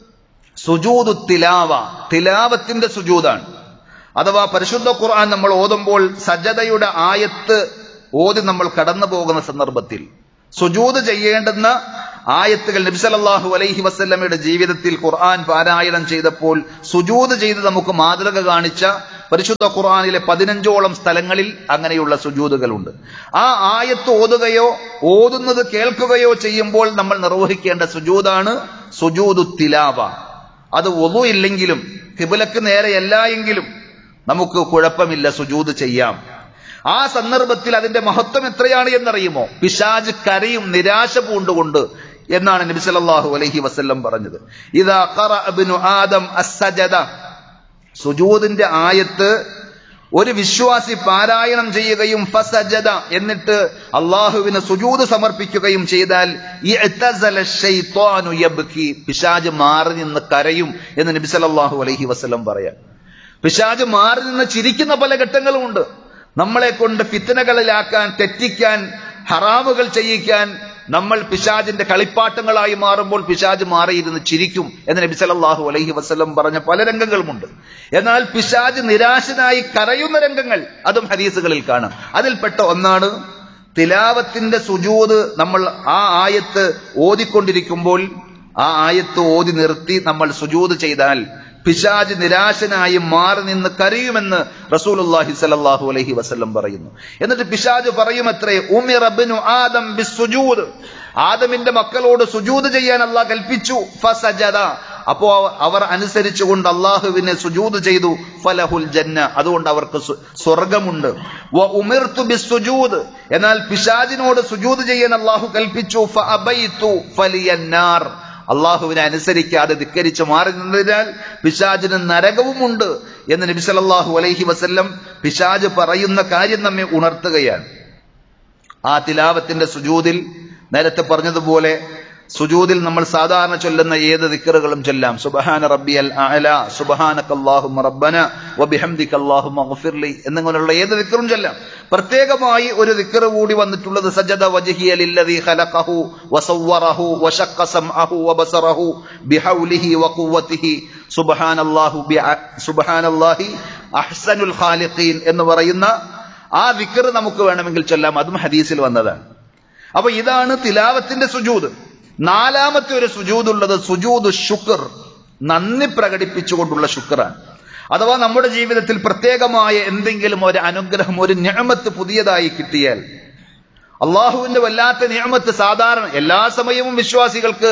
സുജൂദ് തിലാവ തിലാവത്തിന്റെ സുജൂദാണ് അഥവാ പരിശുദ്ധ ഖുർആൻ നമ്മൾ ഓതുമ്പോൾ സജദയുടെ ആയത്ത് ഓതി നമ്മൾ കടന്നു പോകുന്ന സന്ദർഭത്തിൽ സുജൂദ് ചെയ്യേണ്ടുന്ന ആയത്തുകൾ നബിസലല്ലാഹു അലൈഹി വസല്ലമയുടെ ജീവിതത്തിൽ ഖുർആൻ പാരായണം ചെയ്തപ്പോൾ സുജൂദ് ചെയ്ത് നമുക്ക് മാതൃക കാണിച്ച പരിശുദ്ധ ഖുർആനിലെ പതിനഞ്ചോളം സ്ഥലങ്ങളിൽ അങ്ങനെയുള്ള സുജൂദുകളുണ്ട് ആ ആയത്ത് ഓതുകയോ ഓതുന്നത് കേൾക്കുകയോ ചെയ്യുമ്പോൾ നമ്മൾ നിർവഹിക്കേണ്ട സുജൂദാണ് സുജൂദു തിലാവ അത് ഒതു ഇല്ലെങ്കിലും കിബിലക്ക് നേരെയല്ല എങ്കിലും നമുക്ക് കുഴപ്പമില്ല സുജൂദ് ചെയ്യാം ആ സന്ദർഭത്തിൽ അതിന്റെ മഹത്വം എത്രയാണ് എന്നറിയുമോ പിശാജ് കരയും നിരാശ പൂണ്ടുകൊണ്ട് എന്നാണ് നബി സല്ലല്ലാഹു അലൈഹി വസല്ലം പറഞ്ഞത് ഇദാ ഖറഅ ഇബ്നു ആദം അസ്സജദ സുജൂദിന്റെ ആയത്ത് ഒരു വിശ്വാസി പാരായണം ചെയ്യുകയും ഫസജദ എന്നിട്ട് അള്ളാഹുവിന് സുജൂദ് സമർപ്പിക്കുകയും ചെയ്താൽ ഇഅ്തസല ശൈത്വാനു യബ്കി പിശാജ് മാറി നിന്ന് കരയും എന്ന് നബി സല്ലല്ലാഹു അലൈഹി വസല്ലം പറയാം പിശാജ് മാറി നിന്ന് ചിരിക്കുന്ന പല ഘട്ടങ്ങളുമുണ്ട് നമ്മളെ കൊണ്ട് ഫിത്തനകളിലാക്കാൻ തെറ്റിക്കാൻ ഹറാമുകൾ ചെയ്യിക്കാൻ നമ്മൾ പിശാജിന്റെ കളിപ്പാട്ടങ്ങളായി മാറുമ്പോൾ പിശാജ് മാറിയിരുന്ന് ചിരിക്കും എന്ന് നബി സല്ലല്ലാഹു അലൈഹി വസല്ലം പറഞ്ഞ പല രംഗങ്ങളുമുണ്ട് എന്നാൽ പിശാജ് നിരാശനായി കരയുന്ന രംഗങ്ങൾ അതും ഹദീസുകളിൽ കാണാം അതിൽപ്പെട്ട ഒന്നാണ് തിലാവത്തിന്റെ സുജൂത് നമ്മൾ ആ ആയത്ത് ഓതിക്കൊണ്ടിരിക്കുമ്പോൾ ആ ആയത്ത് ഓതി നിർത്തി നമ്മൾ സുജൂത് ചെയ്താൽ പിശാജ് നിരാശനായി മാറി നിന്ന് കരയുമെന്ന് റസൂലുള്ളാഹി സ്വല്ലല്ലാഹു അലൈഹി വസല്ലം പറയുന്നു എന്നിട്ട് പിശാജ് പറയുമത്രേ ഉമിറ ഇബ്നു ആദം ബിസ്സുജൂദ് ആദമിന്റെ മക്കളോട് സുജൂദ് ചെയ്യാൻ അള്ളാഹ് കൽപ്പിച്ചു ഫസജദ അപ്പോ അവർ അനുസരിച്ചുകൊണ്ട് അള്ളാഹുവിനെ സുജൂദ് ചെയ്തു ഫലഹുൽ ജന്ന അതുകൊണ്ട് അവർക്ക് സു- സ്വർഗമുണ്ട് വ ഉമിർത്തു ബിസ്സുജൂദ് എന്നാൽ പിശാജിനോട് സുജൂദ് ചെയ്യാൻ അള്ളാഹു കൽപ്പിച്ചു ഫഅബൈതു ഫലിയന്നാർ അള്ളാഹുവിനെ അനുസരിക്കാതെ ധിക്കരിച്ച് മാറി നിന്നതിനാൽ പിശാജിന് നരകവുമുണ്ട് എന്ന് നബി സല്ലല്ലാഹു അലൈഹി വസല്ലം പിശാജ് പറയുന്ന കാര്യം നമ്മെ ഉണർത്തുകയാണ് ആ തിലാവത്തിന്റെ സുജൂദിൽ നേരത്തെ പറഞ്ഞതുപോലെ സുജൂദിൽ നമ്മൾ സാധാരണ ചൊല്ലുന്ന ഏത് ദിക്കറുകളും ചൊല്ലാം സുബഹാന റബ്ബിയൽ അഅല സുബഹാനക അല്ലാഹുമ്മ റബ്ബന വബിഹംദിക അല്ലാഹുമ്മ ഗഫിർലി എന്നിങ്ങനെയുള്ള ഏത് ദിക്കറും ചൊല്ലാം പ്രത്യേകമായി ഒരു ദിക്കർ കൂടി വന്നിട്ടുള്ളത് സജദ വജ്ഹിയ ലില്ലദി ഖലഖഹു വസവ്വറഹു വശഖ സംഅഹു വബസറഹു ബിഹൗലിഹി വഖുവ്വതിഹി സുബ്ഹാനല്ലാഹു ബിഅ- സുബ്ഹാനല്ലാഹി അഹ്സനുൽ ഖാലിഖീൻ എന്ന് പറയുന്ന ആ ദിക്കർ നമുക്ക് വേണമെങ്കിൽ ചൊല്ലാം അതും ഹദീസിൽ വന്നതാണ് അപ്പൊ ഇതാണ് തിലാവത്തിന്റെ സുജൂദ് നാലാമത്തെ ഒരു സുജൂദ് ഉള്ളത് സുജൂദ് ശുക്ർ നന്ദി പ്രകടിപ്പിച്ചുകൊണ്ടുള്ള ശുക്രാണ് അഥവാ നമ്മുടെ ജീവിതത്തിൽ പ്രത്യേകമായ എന്തെങ്കിലും ഒരു അനുഗ്രഹം ഒരു ഞാമത്ത് പുതിയതായി കിട്ടിയാൽ അള്ളാഹുവിന്റെ വല്ലാത്ത നിയമത്ത് സാധാരണ എല്ലാ സമയവും വിശ്വാസികൾക്ക്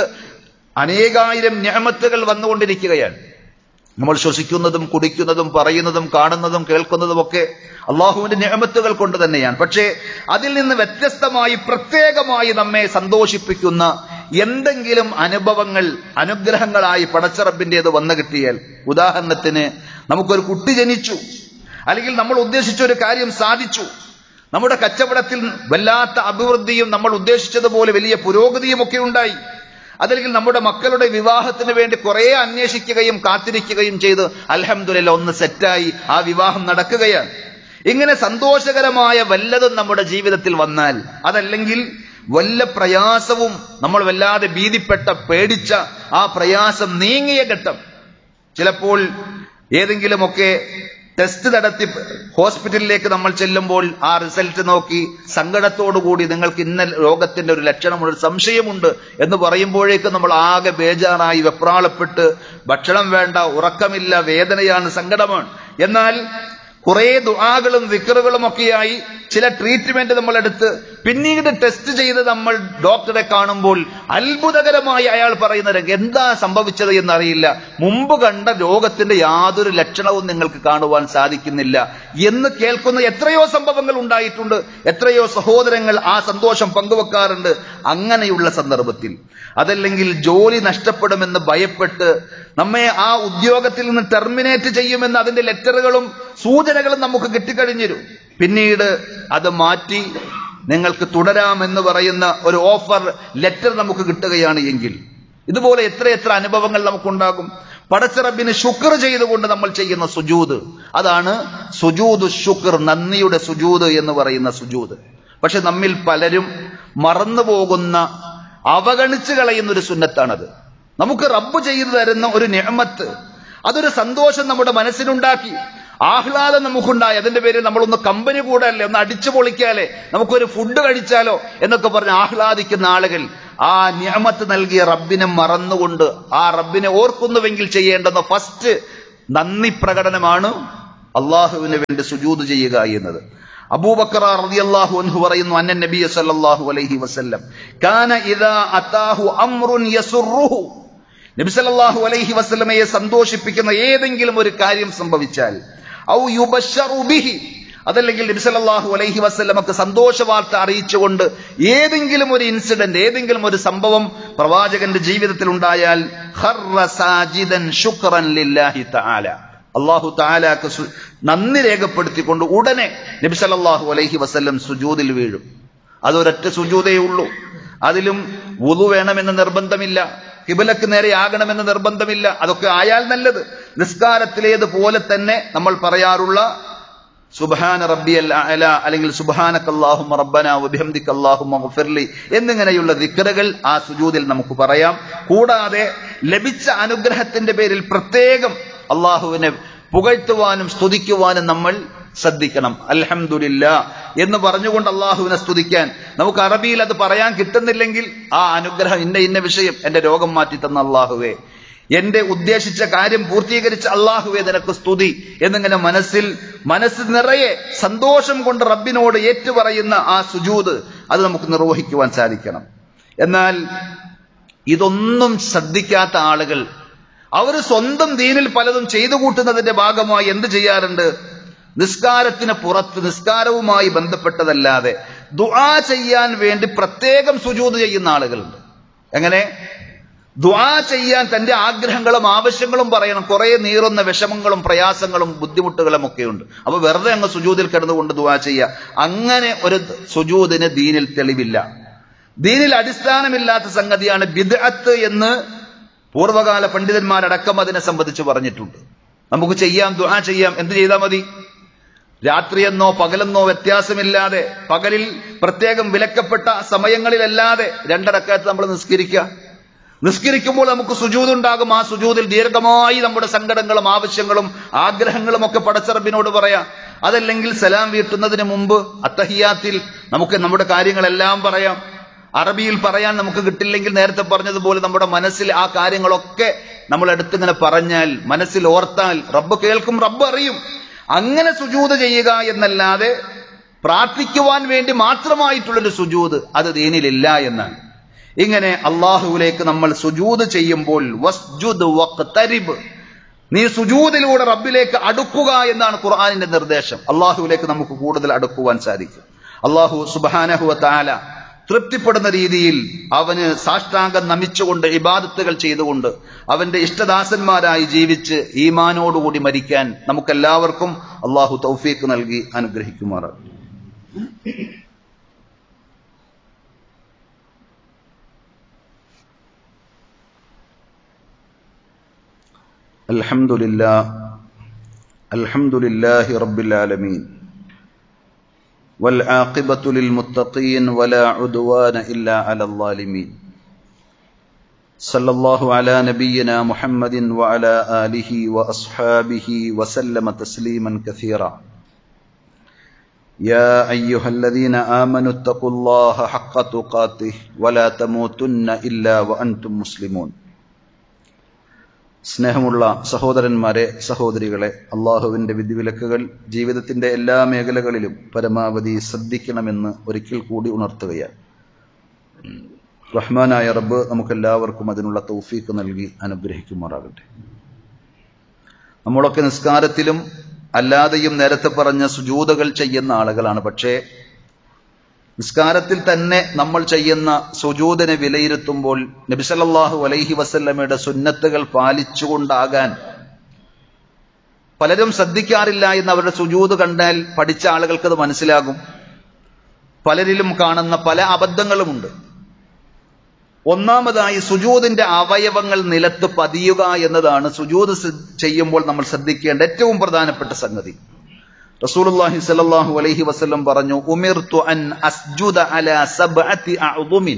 അനേകായിരം ഞാമത്തുകൾ വന്നുകൊണ്ടിരിക്കുകയാണ് നമ്മൾ ശ്വസിക്കുന്നതും കുടിക്കുന്നതും പറയുന്നതും കാണുന്നതും കേൾക്കുന്നതും ഒക്കെ അള്ളാഹുവിന്റെ നിയമത്തുകൾ കൊണ്ട് തന്നെയാണ് പക്ഷേ അതിൽ നിന്ന് വ്യത്യസ്തമായി പ്രത്യേകമായി നമ്മെ സന്തോഷിപ്പിക്കുന്ന എന്തെങ്കിലും അനുഭവങ്ങൾ അനുഗ്രഹങ്ങളായി പടച്ചറബിൻ്റെത് വന്നു കിട്ടിയാൽ ഉദാഹരണത്തിന് നമുക്കൊരു കുട്ടി ജനിച്ചു അല്ലെങ്കിൽ നമ്മൾ ഉദ്ദേശിച്ച ഒരു കാര്യം സാധിച്ചു നമ്മുടെ കച്ചവടത്തിൽ വല്ലാത്ത അഭിവൃദ്ധിയും നമ്മൾ ഉദ്ദേശിച്ചതുപോലെ വലിയ പുരോഗതിയും ഒക്കെ ഉണ്ടായി അതല്ലെങ്കിൽ നമ്മുടെ മക്കളുടെ വിവാഹത്തിന് വേണ്ടി കുറെ അന്വേഷിക്കുകയും കാത്തിരിക്കുകയും ചെയ്ത് അൽഹംദുലില്ല ഒന്ന് സെറ്റായി ആ വിവാഹം നടക്കുകയാണ് ഇങ്ങനെ സന്തോഷകരമായ വല്ലതും നമ്മുടെ ജീവിതത്തിൽ വന്നാൽ അതല്ലെങ്കിൽ വല്ല പ്രയാസവും നമ്മൾ വല്ലാതെ ഭീതിപ്പെട്ട പേടിച്ച ആ പ്രയാസം നീങ്ങിയ ഘട്ടം ചിലപ്പോൾ ഏതെങ്കിലുമൊക്കെ ടെസ്റ്റ് നടത്തി ഹോസ്പിറ്റലിലേക്ക് നമ്മൾ ചെല്ലുമ്പോൾ ആ റിസൾട്ട് നോക്കി സങ്കടത്തോടുകൂടി നിങ്ങൾക്ക് ഇന്ന രോഗത്തിന്റെ ഒരു ലക്ഷണമുണ്ട് ഒരു സംശയമുണ്ട് എന്ന് പറയുമ്പോഴേക്കും നമ്മൾ ആകെ ബേജാറായി വെപ്രാളപ്പെട്ട് ഭക്ഷണം വേണ്ട ഉറക്കമില്ല വേദനയാണ് സങ്കടമാണ് എന്നാൽ കുറെ ദുആകളും വിക്കറുകളും ഒക്കെയായി ചില ട്രീറ്റ്മെന്റ് നമ്മൾ എടുത്ത് പിന്നീട് ടെസ്റ്റ് ചെയ്ത് നമ്മൾ ഡോക്ടറെ കാണുമ്പോൾ അത്ഭുതകരമായി അയാൾ പറയുന്നത് എന്താ സംഭവിച്ചത് എന്നറിയില്ല മുമ്പ് കണ്ട രോഗത്തിന്റെ യാതൊരു ലക്ഷണവും നിങ്ങൾക്ക് കാണുവാൻ സാധിക്കുന്നില്ല എന്ന് കേൾക്കുന്ന എത്രയോ സംഭവങ്ങൾ ഉണ്ടായിട്ടുണ്ട് എത്രയോ സഹോദരങ്ങൾ ആ സന്തോഷം പങ്കുവെക്കാറുണ്ട് അങ്ങനെയുള്ള സന്ദർഭത്തിൽ അതല്ലെങ്കിൽ ജോലി നഷ്ടപ്പെടുമെന്ന് ഭയപ്പെട്ട് നമ്മെ ആ ഉദ്യോഗത്തിൽ നിന്ന് ടെർമിനേറ്റ് ചെയ്യുമെന്ന് അതിന്റെ ലെറ്ററുകളും സൂചനകളും നമുക്ക് കിട്ടിക്കഴിഞ്ഞിരും പിന്നീട് അത് മാറ്റി നിങ്ങൾക്ക് തുടരാമെന്ന് പറയുന്ന ഒരു ഓഫർ ലെറ്റർ നമുക്ക് കിട്ടുകയാണ് എങ്കിൽ ഇതുപോലെ എത്ര എത്ര അനുഭവങ്ങൾ നമുക്കുണ്ടാകും പടച്ചിറബിന് ശുക്ർ ചെയ്തുകൊണ്ട് നമ്മൾ ചെയ്യുന്ന സുജൂത് അതാണ് സുജൂദ് ശുക്ർ നന്ദിയുടെ സുജൂത് എന്ന് പറയുന്ന സുജൂത് പക്ഷെ നമ്മിൽ പലരും മറന്നു പോകുന്ന അവഗണിച്ചു കളയുന്ന ഒരു സുന്നത്താണത് നമുക്ക് റബ്ബ് ചെയ്തു തരുന്ന ഒരു നിയമത്ത് അതൊരു സന്തോഷം നമ്മുടെ മനസ്സിനുണ്ടാക്കി ആഹ്ലാദം നമുക്കുണ്ടായി അതിന്റെ പേരിൽ നമ്മളൊന്ന് കമ്പനി കൂടല്ലേ ഒന്ന് അടിച്ചു പൊളിക്കാലേ നമുക്കൊരു ഫുഡ് കഴിച്ചാലോ എന്നൊക്കെ പറഞ്ഞ് ആഹ്ലാദിക്കുന്ന ആളുകൾ ആ നിയമത്ത് നൽകിയ റബ്ബിനെ മറന്നുകൊണ്ട് ആ റബ്ബിനെ ഓർക്കുന്നുവെങ്കിൽ ചെയ്യേണ്ടുന്ന ഫസ്റ്റ് നന്ദി പ്രകടനമാണ് അള്ളാഹുവിന് വേണ്ടി സുജൂത് ചെയ്യുക എന്നത് അബൂബക്കർ റളിയല്ലാഹു അൻഹു പറയുന്നു അന്നൻ നബി സല്ലല്ലാഹു അലൈഹി വസല്ലം കാന ഇദാ അതാഹു അംറുൻ യസുറുഹു നബി സല്ലല്ലാഹു അലൈഹി വസല്ലമയെ സന്തോഷിപ്പിക്കുന്ന ഏതെങ്കിലും ഒരു കാര്യം സംഭവിച്ചാൽ ഔ യുബശ്ശറു ബിഹി അതല്ലെങ്കിൽ നബി സല്ലല്ലാഹു അലൈഹി വസല്ലമക്ക് സന്തോഷ വാർത്ത അറിയിച്ചുകൊണ്ട് ഏതെങ്കിലും ഒരു ഇൻസിഡന്റ് ഏതെങ്കിലും ഒരു സംഭവം പ്രവാചകന്റെ ജീവിതത്തിൽ ഉണ്ടായാൽ ഖർറ സാജിദൻ ശുക്രൻ ലില്ലാഹി തആല അള്ളാഹു താലാക്ക് സു- നന്ദി രേഖപ്പെടുത്തിക്കൊണ്ട് ഉടനെ നബി സല്ലല്ലാഹു അലൈഹി വസല്ലം സുജൂദിൽ വീഴും അതൊരൊറ്റ സുജൂതേ ഉള്ളൂ അതിലും വുളു വേണമെന്ന് നിർബന്ധമില്ല കിബിലക്ക് നേരെ ആകണമെന്ന് നിർബന്ധമില്ല അതൊക്കെ ആയാൽ നല്ലത് നിസ്കാരത്തിലേതുപോലെ തന്നെ നമ്മൾ പറയാറുള്ള സുബഹാന റബ്ബിയൽ അല അല്ലെങ്കിൽ സുബഹാനക അല്ലാഹുമ്മ റബ്ബന വബിഹംദിക അല്ലാഹുമ്മ ഗഫിർലി എന്നിങ്ങനെയുള്ള ദിക്റുകൾ ആ സുജൂദിൽ നമുക്ക് പറയാം കൂടാതെ ലഭിച്ച അനുഗ്രഹത്തിന്റെ പേരിൽ പ്രത്യേകം അള്ളാഹുവിനെ പുകഴ്ത്തുവാനും സ്തുതിക്കുവാനും നമ്മൾ ശ്രദ്ധിക്കണം അൽഹംദുലില്ല എന്ന് പറഞ്ഞുകൊണ്ട് അള്ളാഹുവിനെ സ്തുതിക്കാൻ നമുക്ക് അറബിയിൽ അത് പറയാൻ കിട്ടുന്നില്ലെങ്കിൽ ആ അനുഗ്രഹം ഇന്ന ഇന്ന വിഷയം എന്റെ രോഗം മാറ്റി തന്ന അള്ളാഹുവേ എന്റെ ഉദ്ദേശിച്ച കാര്യം പൂർത്തീകരിച്ച അള്ളാഹുവേ നിനക്ക് സ്തുതി എന്നിങ്ങനെ മനസ്സിൽ മനസ്സ് നിറയെ സന്തോഷം കൊണ്ട് റബ്ബിനോട് ഏറ്റുപറയുന്ന ആ സുജൂത് അത് നമുക്ക് നിർവഹിക്കുവാൻ സാധിക്കണം എന്നാൽ ഇതൊന്നും ശ്രദ്ധിക്കാത്ത ആളുകൾ അവർ സ്വന്തം ദീനിൽ പലതും ചെയ്തു കൂട്ടുന്നതിന്റെ ഭാഗമായി എന്ത് ചെയ്യാറുണ്ട് നിസ്കാരത്തിന് പുറത്ത് നിസ്കാരവുമായി ബന്ധപ്പെട്ടതല്ലാതെ ദുആ ചെയ്യാൻ വേണ്ടി പ്രത്യേകം സുജൂത് ചെയ്യുന്ന ആളുകളുണ്ട് എങ്ങനെ ദുആ ചെയ്യാൻ തന്റെ ആഗ്രഹങ്ങളും ആവശ്യങ്ങളും പറയണം കുറെ നീറുന്ന വിഷമങ്ങളും പ്രയാസങ്ങളും ബുദ്ധിമുട്ടുകളും ഒക്കെ ഉണ്ട് അപ്പൊ വെറുതെ അങ്ങ് സുജൂതിൽ കിടന്നുകൊണ്ട് ദുആ ചെയ്യുക അങ്ങനെ ഒരു സുജൂതിന് ദീനിൽ തെളിവില്ല ദീനിൽ അടിസ്ഥാനമില്ലാത്ത സംഗതിയാണ് ബിദ്അത്ത് എന്ന് പൂർവ്വകാല പണ്ഡിതന്മാരടക്കം അതിനെ സംബന്ധിച്ച് പറഞ്ഞിട്ടുണ്ട് നമുക്ക് ചെയ്യാം ദുആ ചെയ്യാം എന്ത് ചെയ്താൽ മതി രാത്രിയെന്നോ പകലെന്നോ വ്യത്യാസമില്ലാതെ പകലിൽ പ്രത്യേകം വിലക്കപ്പെട്ട സമയങ്ങളിലല്ലാതെ രണ്ടടക്കത്ത് നമ്മൾ നിസ്കരിക്കുക നിസ്കരിക്കുമ്പോൾ നമുക്ക് സുജൂതുണ്ടാകും ആ സുജൂതിൽ ദീർഘമായി നമ്മുടെ സങ്കടങ്ങളും ആവശ്യങ്ങളും ആഗ്രഹങ്ങളും ഒക്കെ പടച്ചറബിനോട് പറയാം അതല്ലെങ്കിൽ സലാം വീട്ടുന്നതിന് മുമ്പ് അത്തഹിയാത്തിൽ നമുക്ക് നമ്മുടെ കാര്യങ്ങളെല്ലാം പറയാം അറബിയിൽ പറയാൻ നമുക്ക് കിട്ടില്ലെങ്കിൽ നേരത്തെ പറഞ്ഞതുപോലെ നമ്മുടെ മനസ്സിൽ ആ കാര്യങ്ങളൊക്കെ നമ്മൾ അടുത്തിങ്ങനെ പറഞ്ഞാൽ മനസ്സിൽ ഓർത്താൽ റബ്ബ് കേൾക്കും റബ്ബ് അറിയും അങ്ങനെ സുജൂത് ചെയ്യുക എന്നല്ലാതെ പ്രാർത്ഥിക്കുവാൻ വേണ്ടി മാത്രമായിട്ടുള്ളൊരു സുജൂത് അത് ദീനിലില്ല എന്നാണ് ഇങ്ങനെ അള്ളാഹുവിലേക്ക് നമ്മൾ സുജൂത് ചെയ്യുമ്പോൾ വസ്ജുദ് വഖ്തരിബ് നീ സുജൂദിലൂടെ റബ്ബിലേക്ക് അടുക്കുക എന്നാണ് ഖുർആാനിന്റെ നിർദ്ദേശം അള്ളാഹുവിലേക്ക് നമുക്ക് കൂടുതൽ അടുക്കുവാൻ സാധിക്കും അള്ളാഹു സുബാനഹുവ താല തൃപ്തിപ്പെടുന്ന രീതിയിൽ അവന് സാഷ്ടാംഗം നമിച്ചുകൊണ്ട് ഇബാദത്തുകൾ ചെയ്തുകൊണ്ട് അവന്റെ ഇഷ്ടദാസന്മാരായി ജീവിച്ച് ഈമാനോടുകൂടി മരിക്കാൻ നമുക്കെല്ലാവർക്കും അള്ളാഹു തൗഫീക്ക് നൽകി അനുഗ്രഹിക്കുമാറാണ് الحمد لله الحمد لله رب العالمين والعاقبة للمتقين ولا عدوان إلا على الظالمين صلى الله على نبينا محمد وعلى آله وأصحابه وسلم تسليما كثيرا يا أيها الذين آمنوا اتقوا الله حق تقاته ولا تموتن إلا وأنتم مسلمون സ്നേഹമുള്ള സഹോദരന്മാരെ സഹോദരികളെ അള്ളാഹുവിന്റെ വിധിവിലക്കുകൾ ജീവിതത്തിന്റെ എല്ലാ മേഖലകളിലും പരമാവധി ശ്രദ്ധിക്കണമെന്ന് ഒരിക്കൽ കൂടി ഉണർത്തുകയാണ് റഹ്മാനായ റബ്ബ് നമുക്കെല്ലാവർക്കും അതിനുള്ള തൗഫീക്ക് നൽകി അനുഗ്രഹിക്കുമാറാകട്ടെ നമ്മളൊക്കെ നിസ്കാരത്തിലും അല്ലാതെയും നേരത്തെ പറഞ്ഞ സുജൂതകൾ ചെയ്യുന്ന ആളുകളാണ് പക്ഷേ നിസ്കാരത്തിൽ തന്നെ നമ്മൾ ചെയ്യുന്ന സുജൂദിനെ വിലയിരുത്തുമ്പോൾ നബിസല്ലാഹു അലൈഹി വസല്ലമയുടെ സുന്നത്തുകൾ പാലിച്ചുകൊണ്ടാകാൻ പലരും ശ്രദ്ധിക്കാറില്ല എന്ന് അവരുടെ സുജൂത് കണ്ടാൽ പഠിച്ച ആളുകൾക്ക് അത് മനസ്സിലാകും പലരിലും കാണുന്ന പല അബദ്ധങ്ങളുമുണ്ട് ഒന്നാമതായി സുജൂദിന്റെ അവയവങ്ങൾ നിലത്ത് പതിയുക എന്നതാണ് സുജൂത് ചെയ്യുമ്പോൾ നമ്മൾ ശ്രദ്ധിക്കേണ്ട ഏറ്റവും പ്രധാനപ്പെട്ട സംഗതി റസൂലുള്ളാഹി സ്വല്ലല്ലാഹു അലൈഹി വസല്ലം പറഞ്ഞു ഉമിർതു അൻ അസ്ജുദ അലാ സബ്അത്തി അഅ്ദുമിൻ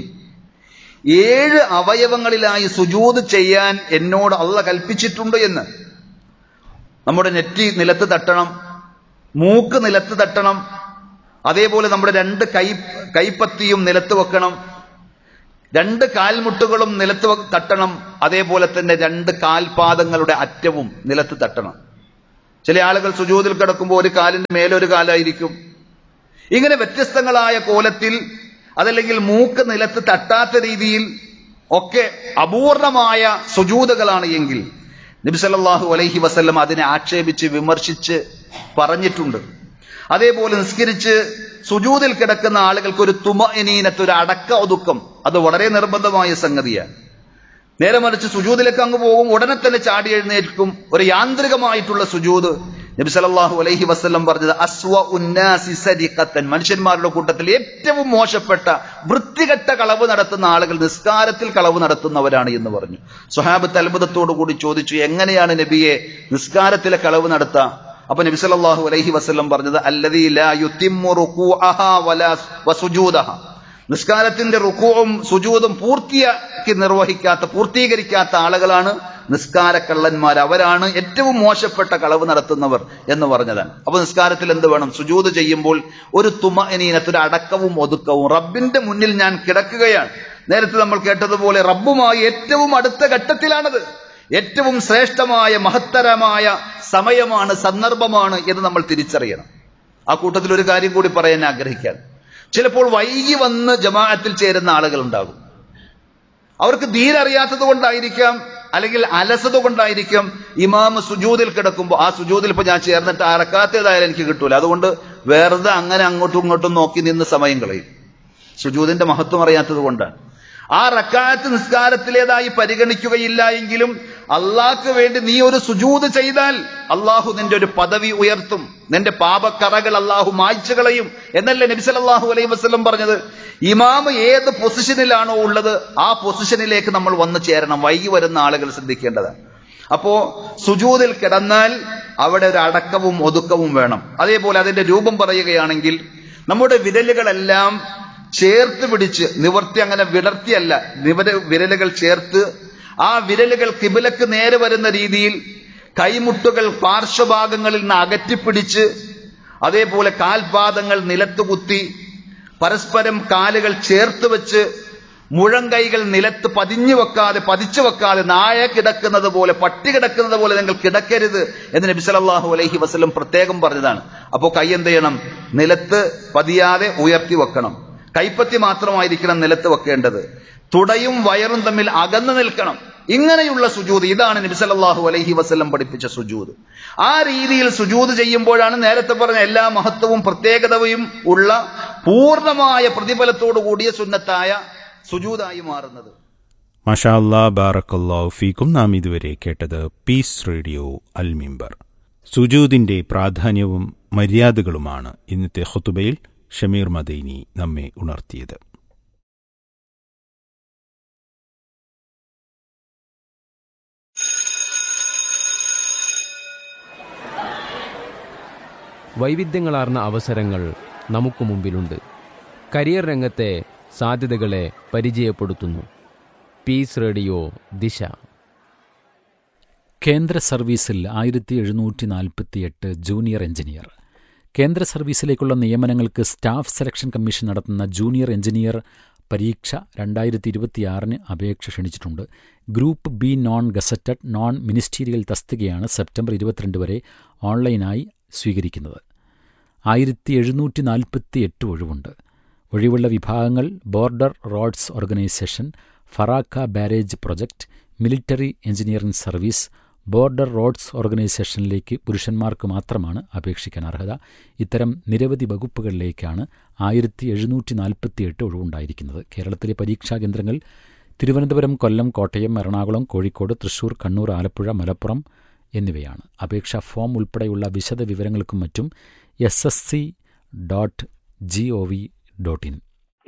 ഏഴ് അവയവങ്ങളിലായി സുജൂദ് ചെയ്യാൻ എന്നോട് അള്ള കൽപ്പിച്ചിട്ടുണ്ട് എന്ന് നമ്മുടെ നെറ്റി നിലത്ത് തട്ടണം മൂക്ക് നിലത്ത് തട്ടണം അതേപോലെ നമ്മുടെ രണ്ട് കൈ കൈപ്പത്തിയും നിലത്ത് വെക്കണം രണ്ട് കാൽമുട്ടുകളും നിലത്ത് തട്ടണം അതേപോലെ തന്നെ രണ്ട് കാൽപാദങ്ങളുടെ അറ്റവും നിലത്ത് തട്ടണം ചില ആളുകൾ സുജൂതിൽ കിടക്കുമ്പോൾ ഒരു കാലിന്റെ മേലൊരു കാലായിരിക്കും ഇങ്ങനെ വ്യത്യസ്തങ്ങളായ കോലത്തിൽ അതല്ലെങ്കിൽ മൂക്ക് നിലത്ത് തട്ടാത്ത രീതിയിൽ ഒക്കെ അപൂർണമായ സുജൂതകളാണ് എങ്കിൽ നബിസല്ലാഹു അലൈഹി വസല്ലം അതിനെ ആക്ഷേപിച്ച് വിമർശിച്ച് പറഞ്ഞിട്ടുണ്ട് അതേപോലെ നിസ്കരിച്ച് സുജൂതിൽ കിടക്കുന്ന ആളുകൾക്ക് ഒരു തുമ ഇനീനത്ത് ഒരു അടക്ക ഒതുക്കം അത് വളരെ നിർബന്ധമായ സംഗതിയാണ് നേരെ മറിച്ച് സുജൂദിലേക്ക് അങ്ങ് പോകും ഉടനെ തന്നെ ചാടി എഴുന്നേൽക്കും ഒരു യാന്ത്രികമായിട്ടുള്ള സുജൂദ് നബി സല്ലല്ലാഹു അലൈഹി വസല്ലം പറഞ്ഞത് അസ്വ ഉന്നാസി സരിഖത്തൻ മനുഷ്യന്മാരുടെ കൂട്ടത്തിൽ ഏറ്റവും മോശപ്പെട്ട വൃത്തികെട്ട കളവ് നടത്തുന്ന ആളുകൾ നിസ്കാരത്തിൽ കളവ് നടത്തുന്നവരാണ് എന്ന് പറഞ്ഞു സ്വഹാബത്ത് അത്ഭുതത്തോടു കൂടി ചോദിച്ചു എങ്ങനെയാണ് നബിയെ നിസ്കാരത്തിലെ കളവ് നടത്തുക അപ്പൊ നബി സല്ലല്ലാഹു അലൈഹി വസല്ലം പറഞ്ഞത് അല്ലദീ ലാ യുതിമ്മു റുകൂഅഹാ വലാ വസുജൂദഹ നിസ്കാരത്തിന്റെ റുക്കുവും സുജൂതും പൂർത്തിയാക്കി നിർവഹിക്കാത്ത പൂർത്തീകരിക്കാത്ത ആളുകളാണ് നിസ്കാരക്കള്ളന്മാർ അവരാണ് ഏറ്റവും മോശപ്പെട്ട കളവ് നടത്തുന്നവർ എന്ന് പറഞ്ഞതാണ് അപ്പൊ നിസ്കാരത്തിൽ എന്ത് വേണം സുജൂത് ചെയ്യുമ്പോൾ ഒരു തുമ ഇനീനത്തൊരു അടക്കവും ഒതുക്കവും റബ്ബിന്റെ മുന്നിൽ ഞാൻ കിടക്കുകയാണ് നേരത്തെ നമ്മൾ കേട്ടതുപോലെ റബ്ബുമായി ഏറ്റവും അടുത്ത ഘട്ടത്തിലാണത് ഏറ്റവും ശ്രേഷ്ഠമായ മഹത്തരമായ സമയമാണ് സന്ദർഭമാണ് എന്ന് നമ്മൾ തിരിച്ചറിയണം ആ കൂട്ടത്തിൽ ഒരു കാര്യം കൂടി പറയാൻ ആഗ്രഹിക്കാൻ ചിലപ്പോൾ വൈകി വന്ന് ജമാഅത്തിൽ ചേരുന്ന ആളുകൾ ഉണ്ടാകും അവർക്ക് ദീനറിയാത്തത് കൊണ്ടായിരിക്കാം അല്ലെങ്കിൽ അലസത കൊണ്ടായിരിക്കും ഇമാം സുജൂദിൽ കിടക്കുമ്പോൾ ആ സുജൂദിൽ ഇപ്പൊ ഞാൻ ചേർന്നിട്ട് അറക്കാത്തേതായാലും എനിക്ക് കിട്ടൂല അതുകൊണ്ട് വെറുതെ അങ്ങനെ അങ്ങോട്ടും ഇങ്ങോട്ടും നോക്കി നിന്ന് സമയം കളയും സുജൂദിന്റെ മഹത്വം അറിയാത്തത് കൊണ്ടാണ് ആ റക്കാത്ത് നിസ്കാരത്തിലേതായി പരിഗണിക്കുകയില്ല എങ്കിലും അള്ളാഹ്ക്ക് വേണ്ടി നീ ഒരു സുജൂത് ചെയ്താൽ അള്ളാഹു നിന്റെ ഒരു പദവി ഉയർത്തും നിന്റെ പാപക്കറകൾ അള്ളാഹു മായ്ച്ചു കളയും എന്നല്ലേ നബി സല്ലല്ലാഹു അലൈഹി വസല്ലം പറഞ്ഞത് ഇമാമ് ഏത് പൊസിഷനിലാണോ ഉള്ളത് ആ പൊസിഷനിലേക്ക് നമ്മൾ വന്നു ചേരണം വൈകി വരുന്ന ആളുകൾ ശ്രദ്ധിക്കേണ്ടതാണ് അപ്പോ സുജൂതിൽ കിടന്നാൽ അവിടെ ഒരു അടക്കവും ഒതുക്കവും വേണം അതേപോലെ അതിന്റെ രൂപം പറയുകയാണെങ്കിൽ നമ്മുടെ വിരലുകളെല്ലാം ചേർത്ത് പിടിച്ച് നിവർത്തി അങ്ങനെ വിടർത്തിയല്ല നിവര വിരലുകൾ ചേർത്ത് ആ വിരലുകൾ കിബിലക്ക് നേരെ വരുന്ന രീതിയിൽ കൈമുട്ടുകൾ പാർശ്വഭാഗങ്ങളിൽ നിന്ന് അകറ്റിപ്പിടിച്ച് അതേപോലെ കാൽപാദങ്ങൾ നിലത്തുകുത്തി പരസ്പരം കാലുകൾ ചേർത്ത് വെച്ച് മുഴങ്കൈകൾ നിലത്ത് പതിഞ്ഞു വെക്കാതെ പതിച്ചു വെക്കാതെ നായ കിടക്കുന്നത് പോലെ പട്ടി കിടക്കുന്നത് പോലെ നിങ്ങൾ കിടക്കരുത് എന്ന് നബി സല്ലല്ലാഹു അലൈഹി വസല്ലം പ്രത്യേകം പറഞ്ഞതാണ് അപ്പോൾ കൈ എന്ത് ചെയ്യണം നിലത്ത് പതിയാതെ ഉയർത്തി വെക്കണം കൈപ്പത്തി മാത്രമായിരിക്കണം നിലത്ത് വെക്കേണ്ടത് തുടയും വയറും തമ്മിൽ അകന്നു നിൽക്കണം ഇങ്ങനെയുള്ള സുജൂത് ഇതാണ് നബി സല്ലല്ലാഹു അലൈഹി വസല്ലം പഠിപ്പിച്ച സുജൂത് ആ രീതിയിൽ സുജൂത് ചെയ്യുമ്പോഴാണ് നേരത്തെ പറഞ്ഞ എല്ലാ മഹത്വവും പ്രത്യേകതയും ഉള്ള പൂർണ്ണമായ പ്രതിഫലത്തോടു കൂടിയ സുന്നത്തായ സുജൂതായി മാറുന്നത് മഷാ അല്ലാ ബാറക്കല്ലാഹു ഫീക്കും നാം ഇതുവരെ കേട്ടത് പീസ് റേഡിയോ അൽ മിമ്പർ സുജൂദിന്റെ പ്രാധാന്യവും മര്യാദകളുമാണ് ഇന്നത്തെ ഖുതുബയിൽ ഷമീർ മദൈനി നമ്മെ ഉണർത്തിയത് വൈവിധ്യങ്ങളാർന്ന അവസരങ്ങൾ നമുക്ക് മുമ്പിലുണ്ട് കരിയർ രംഗത്തെ സാധ്യതകളെ പരിചയപ്പെടുത്തുന്നു പീസ് റേഡിയോ ദിശ കേന്ദ്ര സർവീസിൽ ആയിരത്തി എഴുന്നൂറ്റി നാൽപ്പത്തിയെട്ട് ജൂനിയർ എഞ്ചിനീയർ കേന്ദ്ര സർവീസിലേക്കുള്ള നിയമനങ്ങൾക്ക് സ്റ്റാഫ് സെലക്ഷൻ കമ്മീഷൻ നടത്തുന്ന ജൂനിയർ എഞ്ചിനീയർ പരീക്ഷ രണ്ടായിരത്തി ഇരുപത്തിയാറിന് അപേക്ഷ ക്ഷണിച്ചിട്ടുണ്ട് group B non gazetted non ministerial തസ്തികയാണ് സെപ്റ്റംബർ ഇരുപത്തിരണ്ട് വരെ ഓൺലൈനായി സ്വീകരിക്കുന്നത് ആയിരത്തി എഴുന്നൂറ്റി നാൽപ്പത്തി എട്ട് ഒഴിവുണ്ട് ഒഴിവുള്ള വിഭാഗങ്ങൾ border roads organisation Farakka barrage project military engineering service border roads ഓർഗനൈസേഷനിലേക്ക് പുരുഷന്മാർക്ക് മാത്രമാണ് അപേക്ഷിക്കാൻ അർഹത ഇത്തരം നിരവധി വകുപ്പുകളിലേക്കാണ് ആയിരത്തി എഴുന്നൂറ്റി നാൽപ്പത്തിയെട്ട് ഒഴിവുണ്ടായിരിക്കുന്നത് കേരളത്തിലെ പരീക്ഷാ കേന്ദ്രങ്ങൾ തിരുവനന്തപുരം കൊല്ലം കോട്ടയം എറണാകുളം കോഴിക്കോട് തൃശൂർ കണ്ണൂർ ആലപ്പുഴ മലപ്പുറം എന്നിവയാണ് അപേക്ഷാ ഫോം ഉൾപ്പെടെയുള്ള വിശദ വിവരങ്ങൾക്കും മറ്റും S S C dot G O V dot in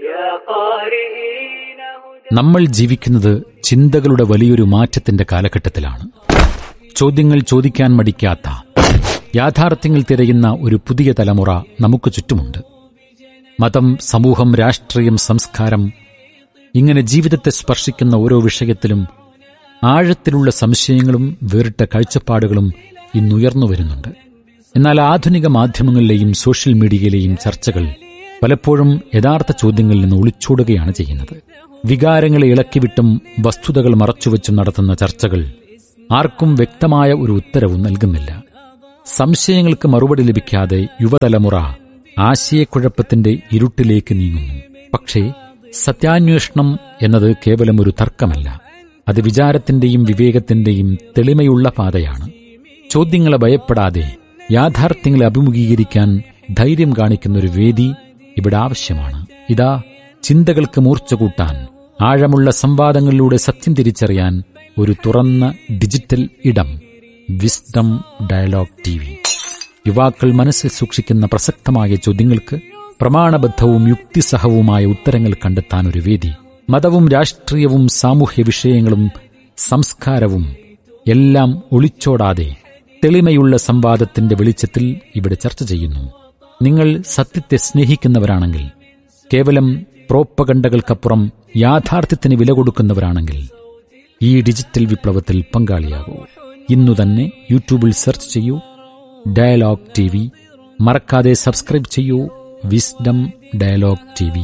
നമ്മൾ ജീവിക്കുന്നത് ചിന്തകളുടെ വലിയൊരു മാറ്റത്തിന്റെ കാലഘട്ടത്തിലാണ് ചോദ്യങ്ങൾ ചോദിക്കാൻ മടിക്കാത്ത യാഥാർത്ഥ്യങ്ങൾ തിരയുന്ന ഒരു പുതിയ തലമുറ നമുക്ക് ചുറ്റുമുണ്ട് മതം സമൂഹം രാഷ്ട്രീയം സംസ്കാരം ഇങ്ങനെ ജീവിതത്തെ സ്പർശിക്കുന്ന ഓരോ വിഷയത്തിലും ആഴത്തിലുള്ള സംശയങ്ങളും വേറിട്ട കാഴ്ചപ്പാടുകളും ഇന്നുയർന്നു വരുന്നുണ്ട് എന്നാൽ ആധുനിക മാധ്യമങ്ങളിലെയും സോഷ്യൽ മീഡിയയിലെയും ചർച്ചകൾ പലപ്പോഴും യഥാർത്ഥ ചോദ്യങ്ങളിൽ നിന്ന് ഒളിച്ചോടുകയാണ് ചെയ്യുന്നത് വികാരങ്ങളെ ഇളക്കിവിട്ടും വസ്തുതകൾ മറച്ചുവെച്ചും നടത്തുന്ന ചർച്ചകൾ ആർക്കും വ്യക്തമായ ഒരു ഉത്തരവും നൽകുന്നില്ല സംശയങ്ങൾക്ക് മറുപടി ലഭിക്കാതെ യുവതലമുറ ആശയക്കുഴപ്പത്തിന്റെ ഇരുട്ടിലേക്ക് നീങ്ങുന്നു പക്ഷേ സത്യാന്വേഷണം എന്നത് കേവലം ഒരു തർക്കമല്ല അത് വിചാരത്തിന്റെയും വിവേകത്തിന്റെയും തെളിമയുള്ള പാതയാണ് ചോദ്യങ്ങളെ ഭയപ്പെടാതെ യാഥാർത്ഥ്യങ്ങളെ അഭിമുഖീകരിക്കാൻ ധൈര്യം കാണിക്കുന്ന ഒരു വേദി ഇവിടെ ആവശ്യമാണ് ഇതാ ചിന്തകൾക്ക് മൂർച്ച കൂട്ടാൻ ആഴമുള്ള സംവാദങ്ങളിലൂടെ സത്യം തിരിച്ചറിയാൻ ഒരു തുറന്ന ഡിജിറ്റൽ ഇടം വിസ്ഡം ഡയലോഗ് ടി വി യുവാക്കൾ മനസ്സിൽ സൂക്ഷിക്കുന്ന പ്രസക്തമായ ചോദ്യങ്ങൾക്ക് പ്രമാണബദ്ധവും യുക്തിസഹവുമായ ഉത്തരങ്ങൾ കണ്ടെത്താൻ ഒരു വേദി മതവും രാഷ്ട്രീയവും സാമൂഹ്യ വിഷയങ്ങളും സംസ്കാരവും എല്ലാം ഒളിച്ചോടാതെ തെളിമയുള്ള സംവാദത്തിന്റെ വെളിച്ചത്തിൽ ഇവിടെ ചർച്ച ചെയ്യുന്നു നിങ്ങൾ സത്യത്തെ സ്നേഹിക്കുന്നവരാണെങ്കിൽ കേവലം പ്രോപ്പകണ്ടകൾക്കപ്പുറം യാഥാർത്ഥ്യത്തിന് വില കൊടുക്കുന്നവരാണെങ്കിൽ ഈ ഡിജിറ്റൽ വിപ്ലവത്തിൽ പങ്കാളിയാകൂ ഇന്നു തന്നെ യൂട്യൂബിൽ സെർച്ച് ചെയ്യൂ ഡയലോഗ് ടി വി മറക്കാതെ സബ്സ്ക്രൈബ് ചെയ്യൂ വിസ്ഡം ഡയലോഗ് ടി വി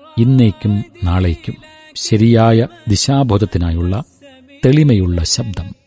ഇന്നേക്കും നാളേക്കും ശരിയായ ദിശാബോധത്തിനായുള്ള തെളിമയുള്ള ശബ്ദം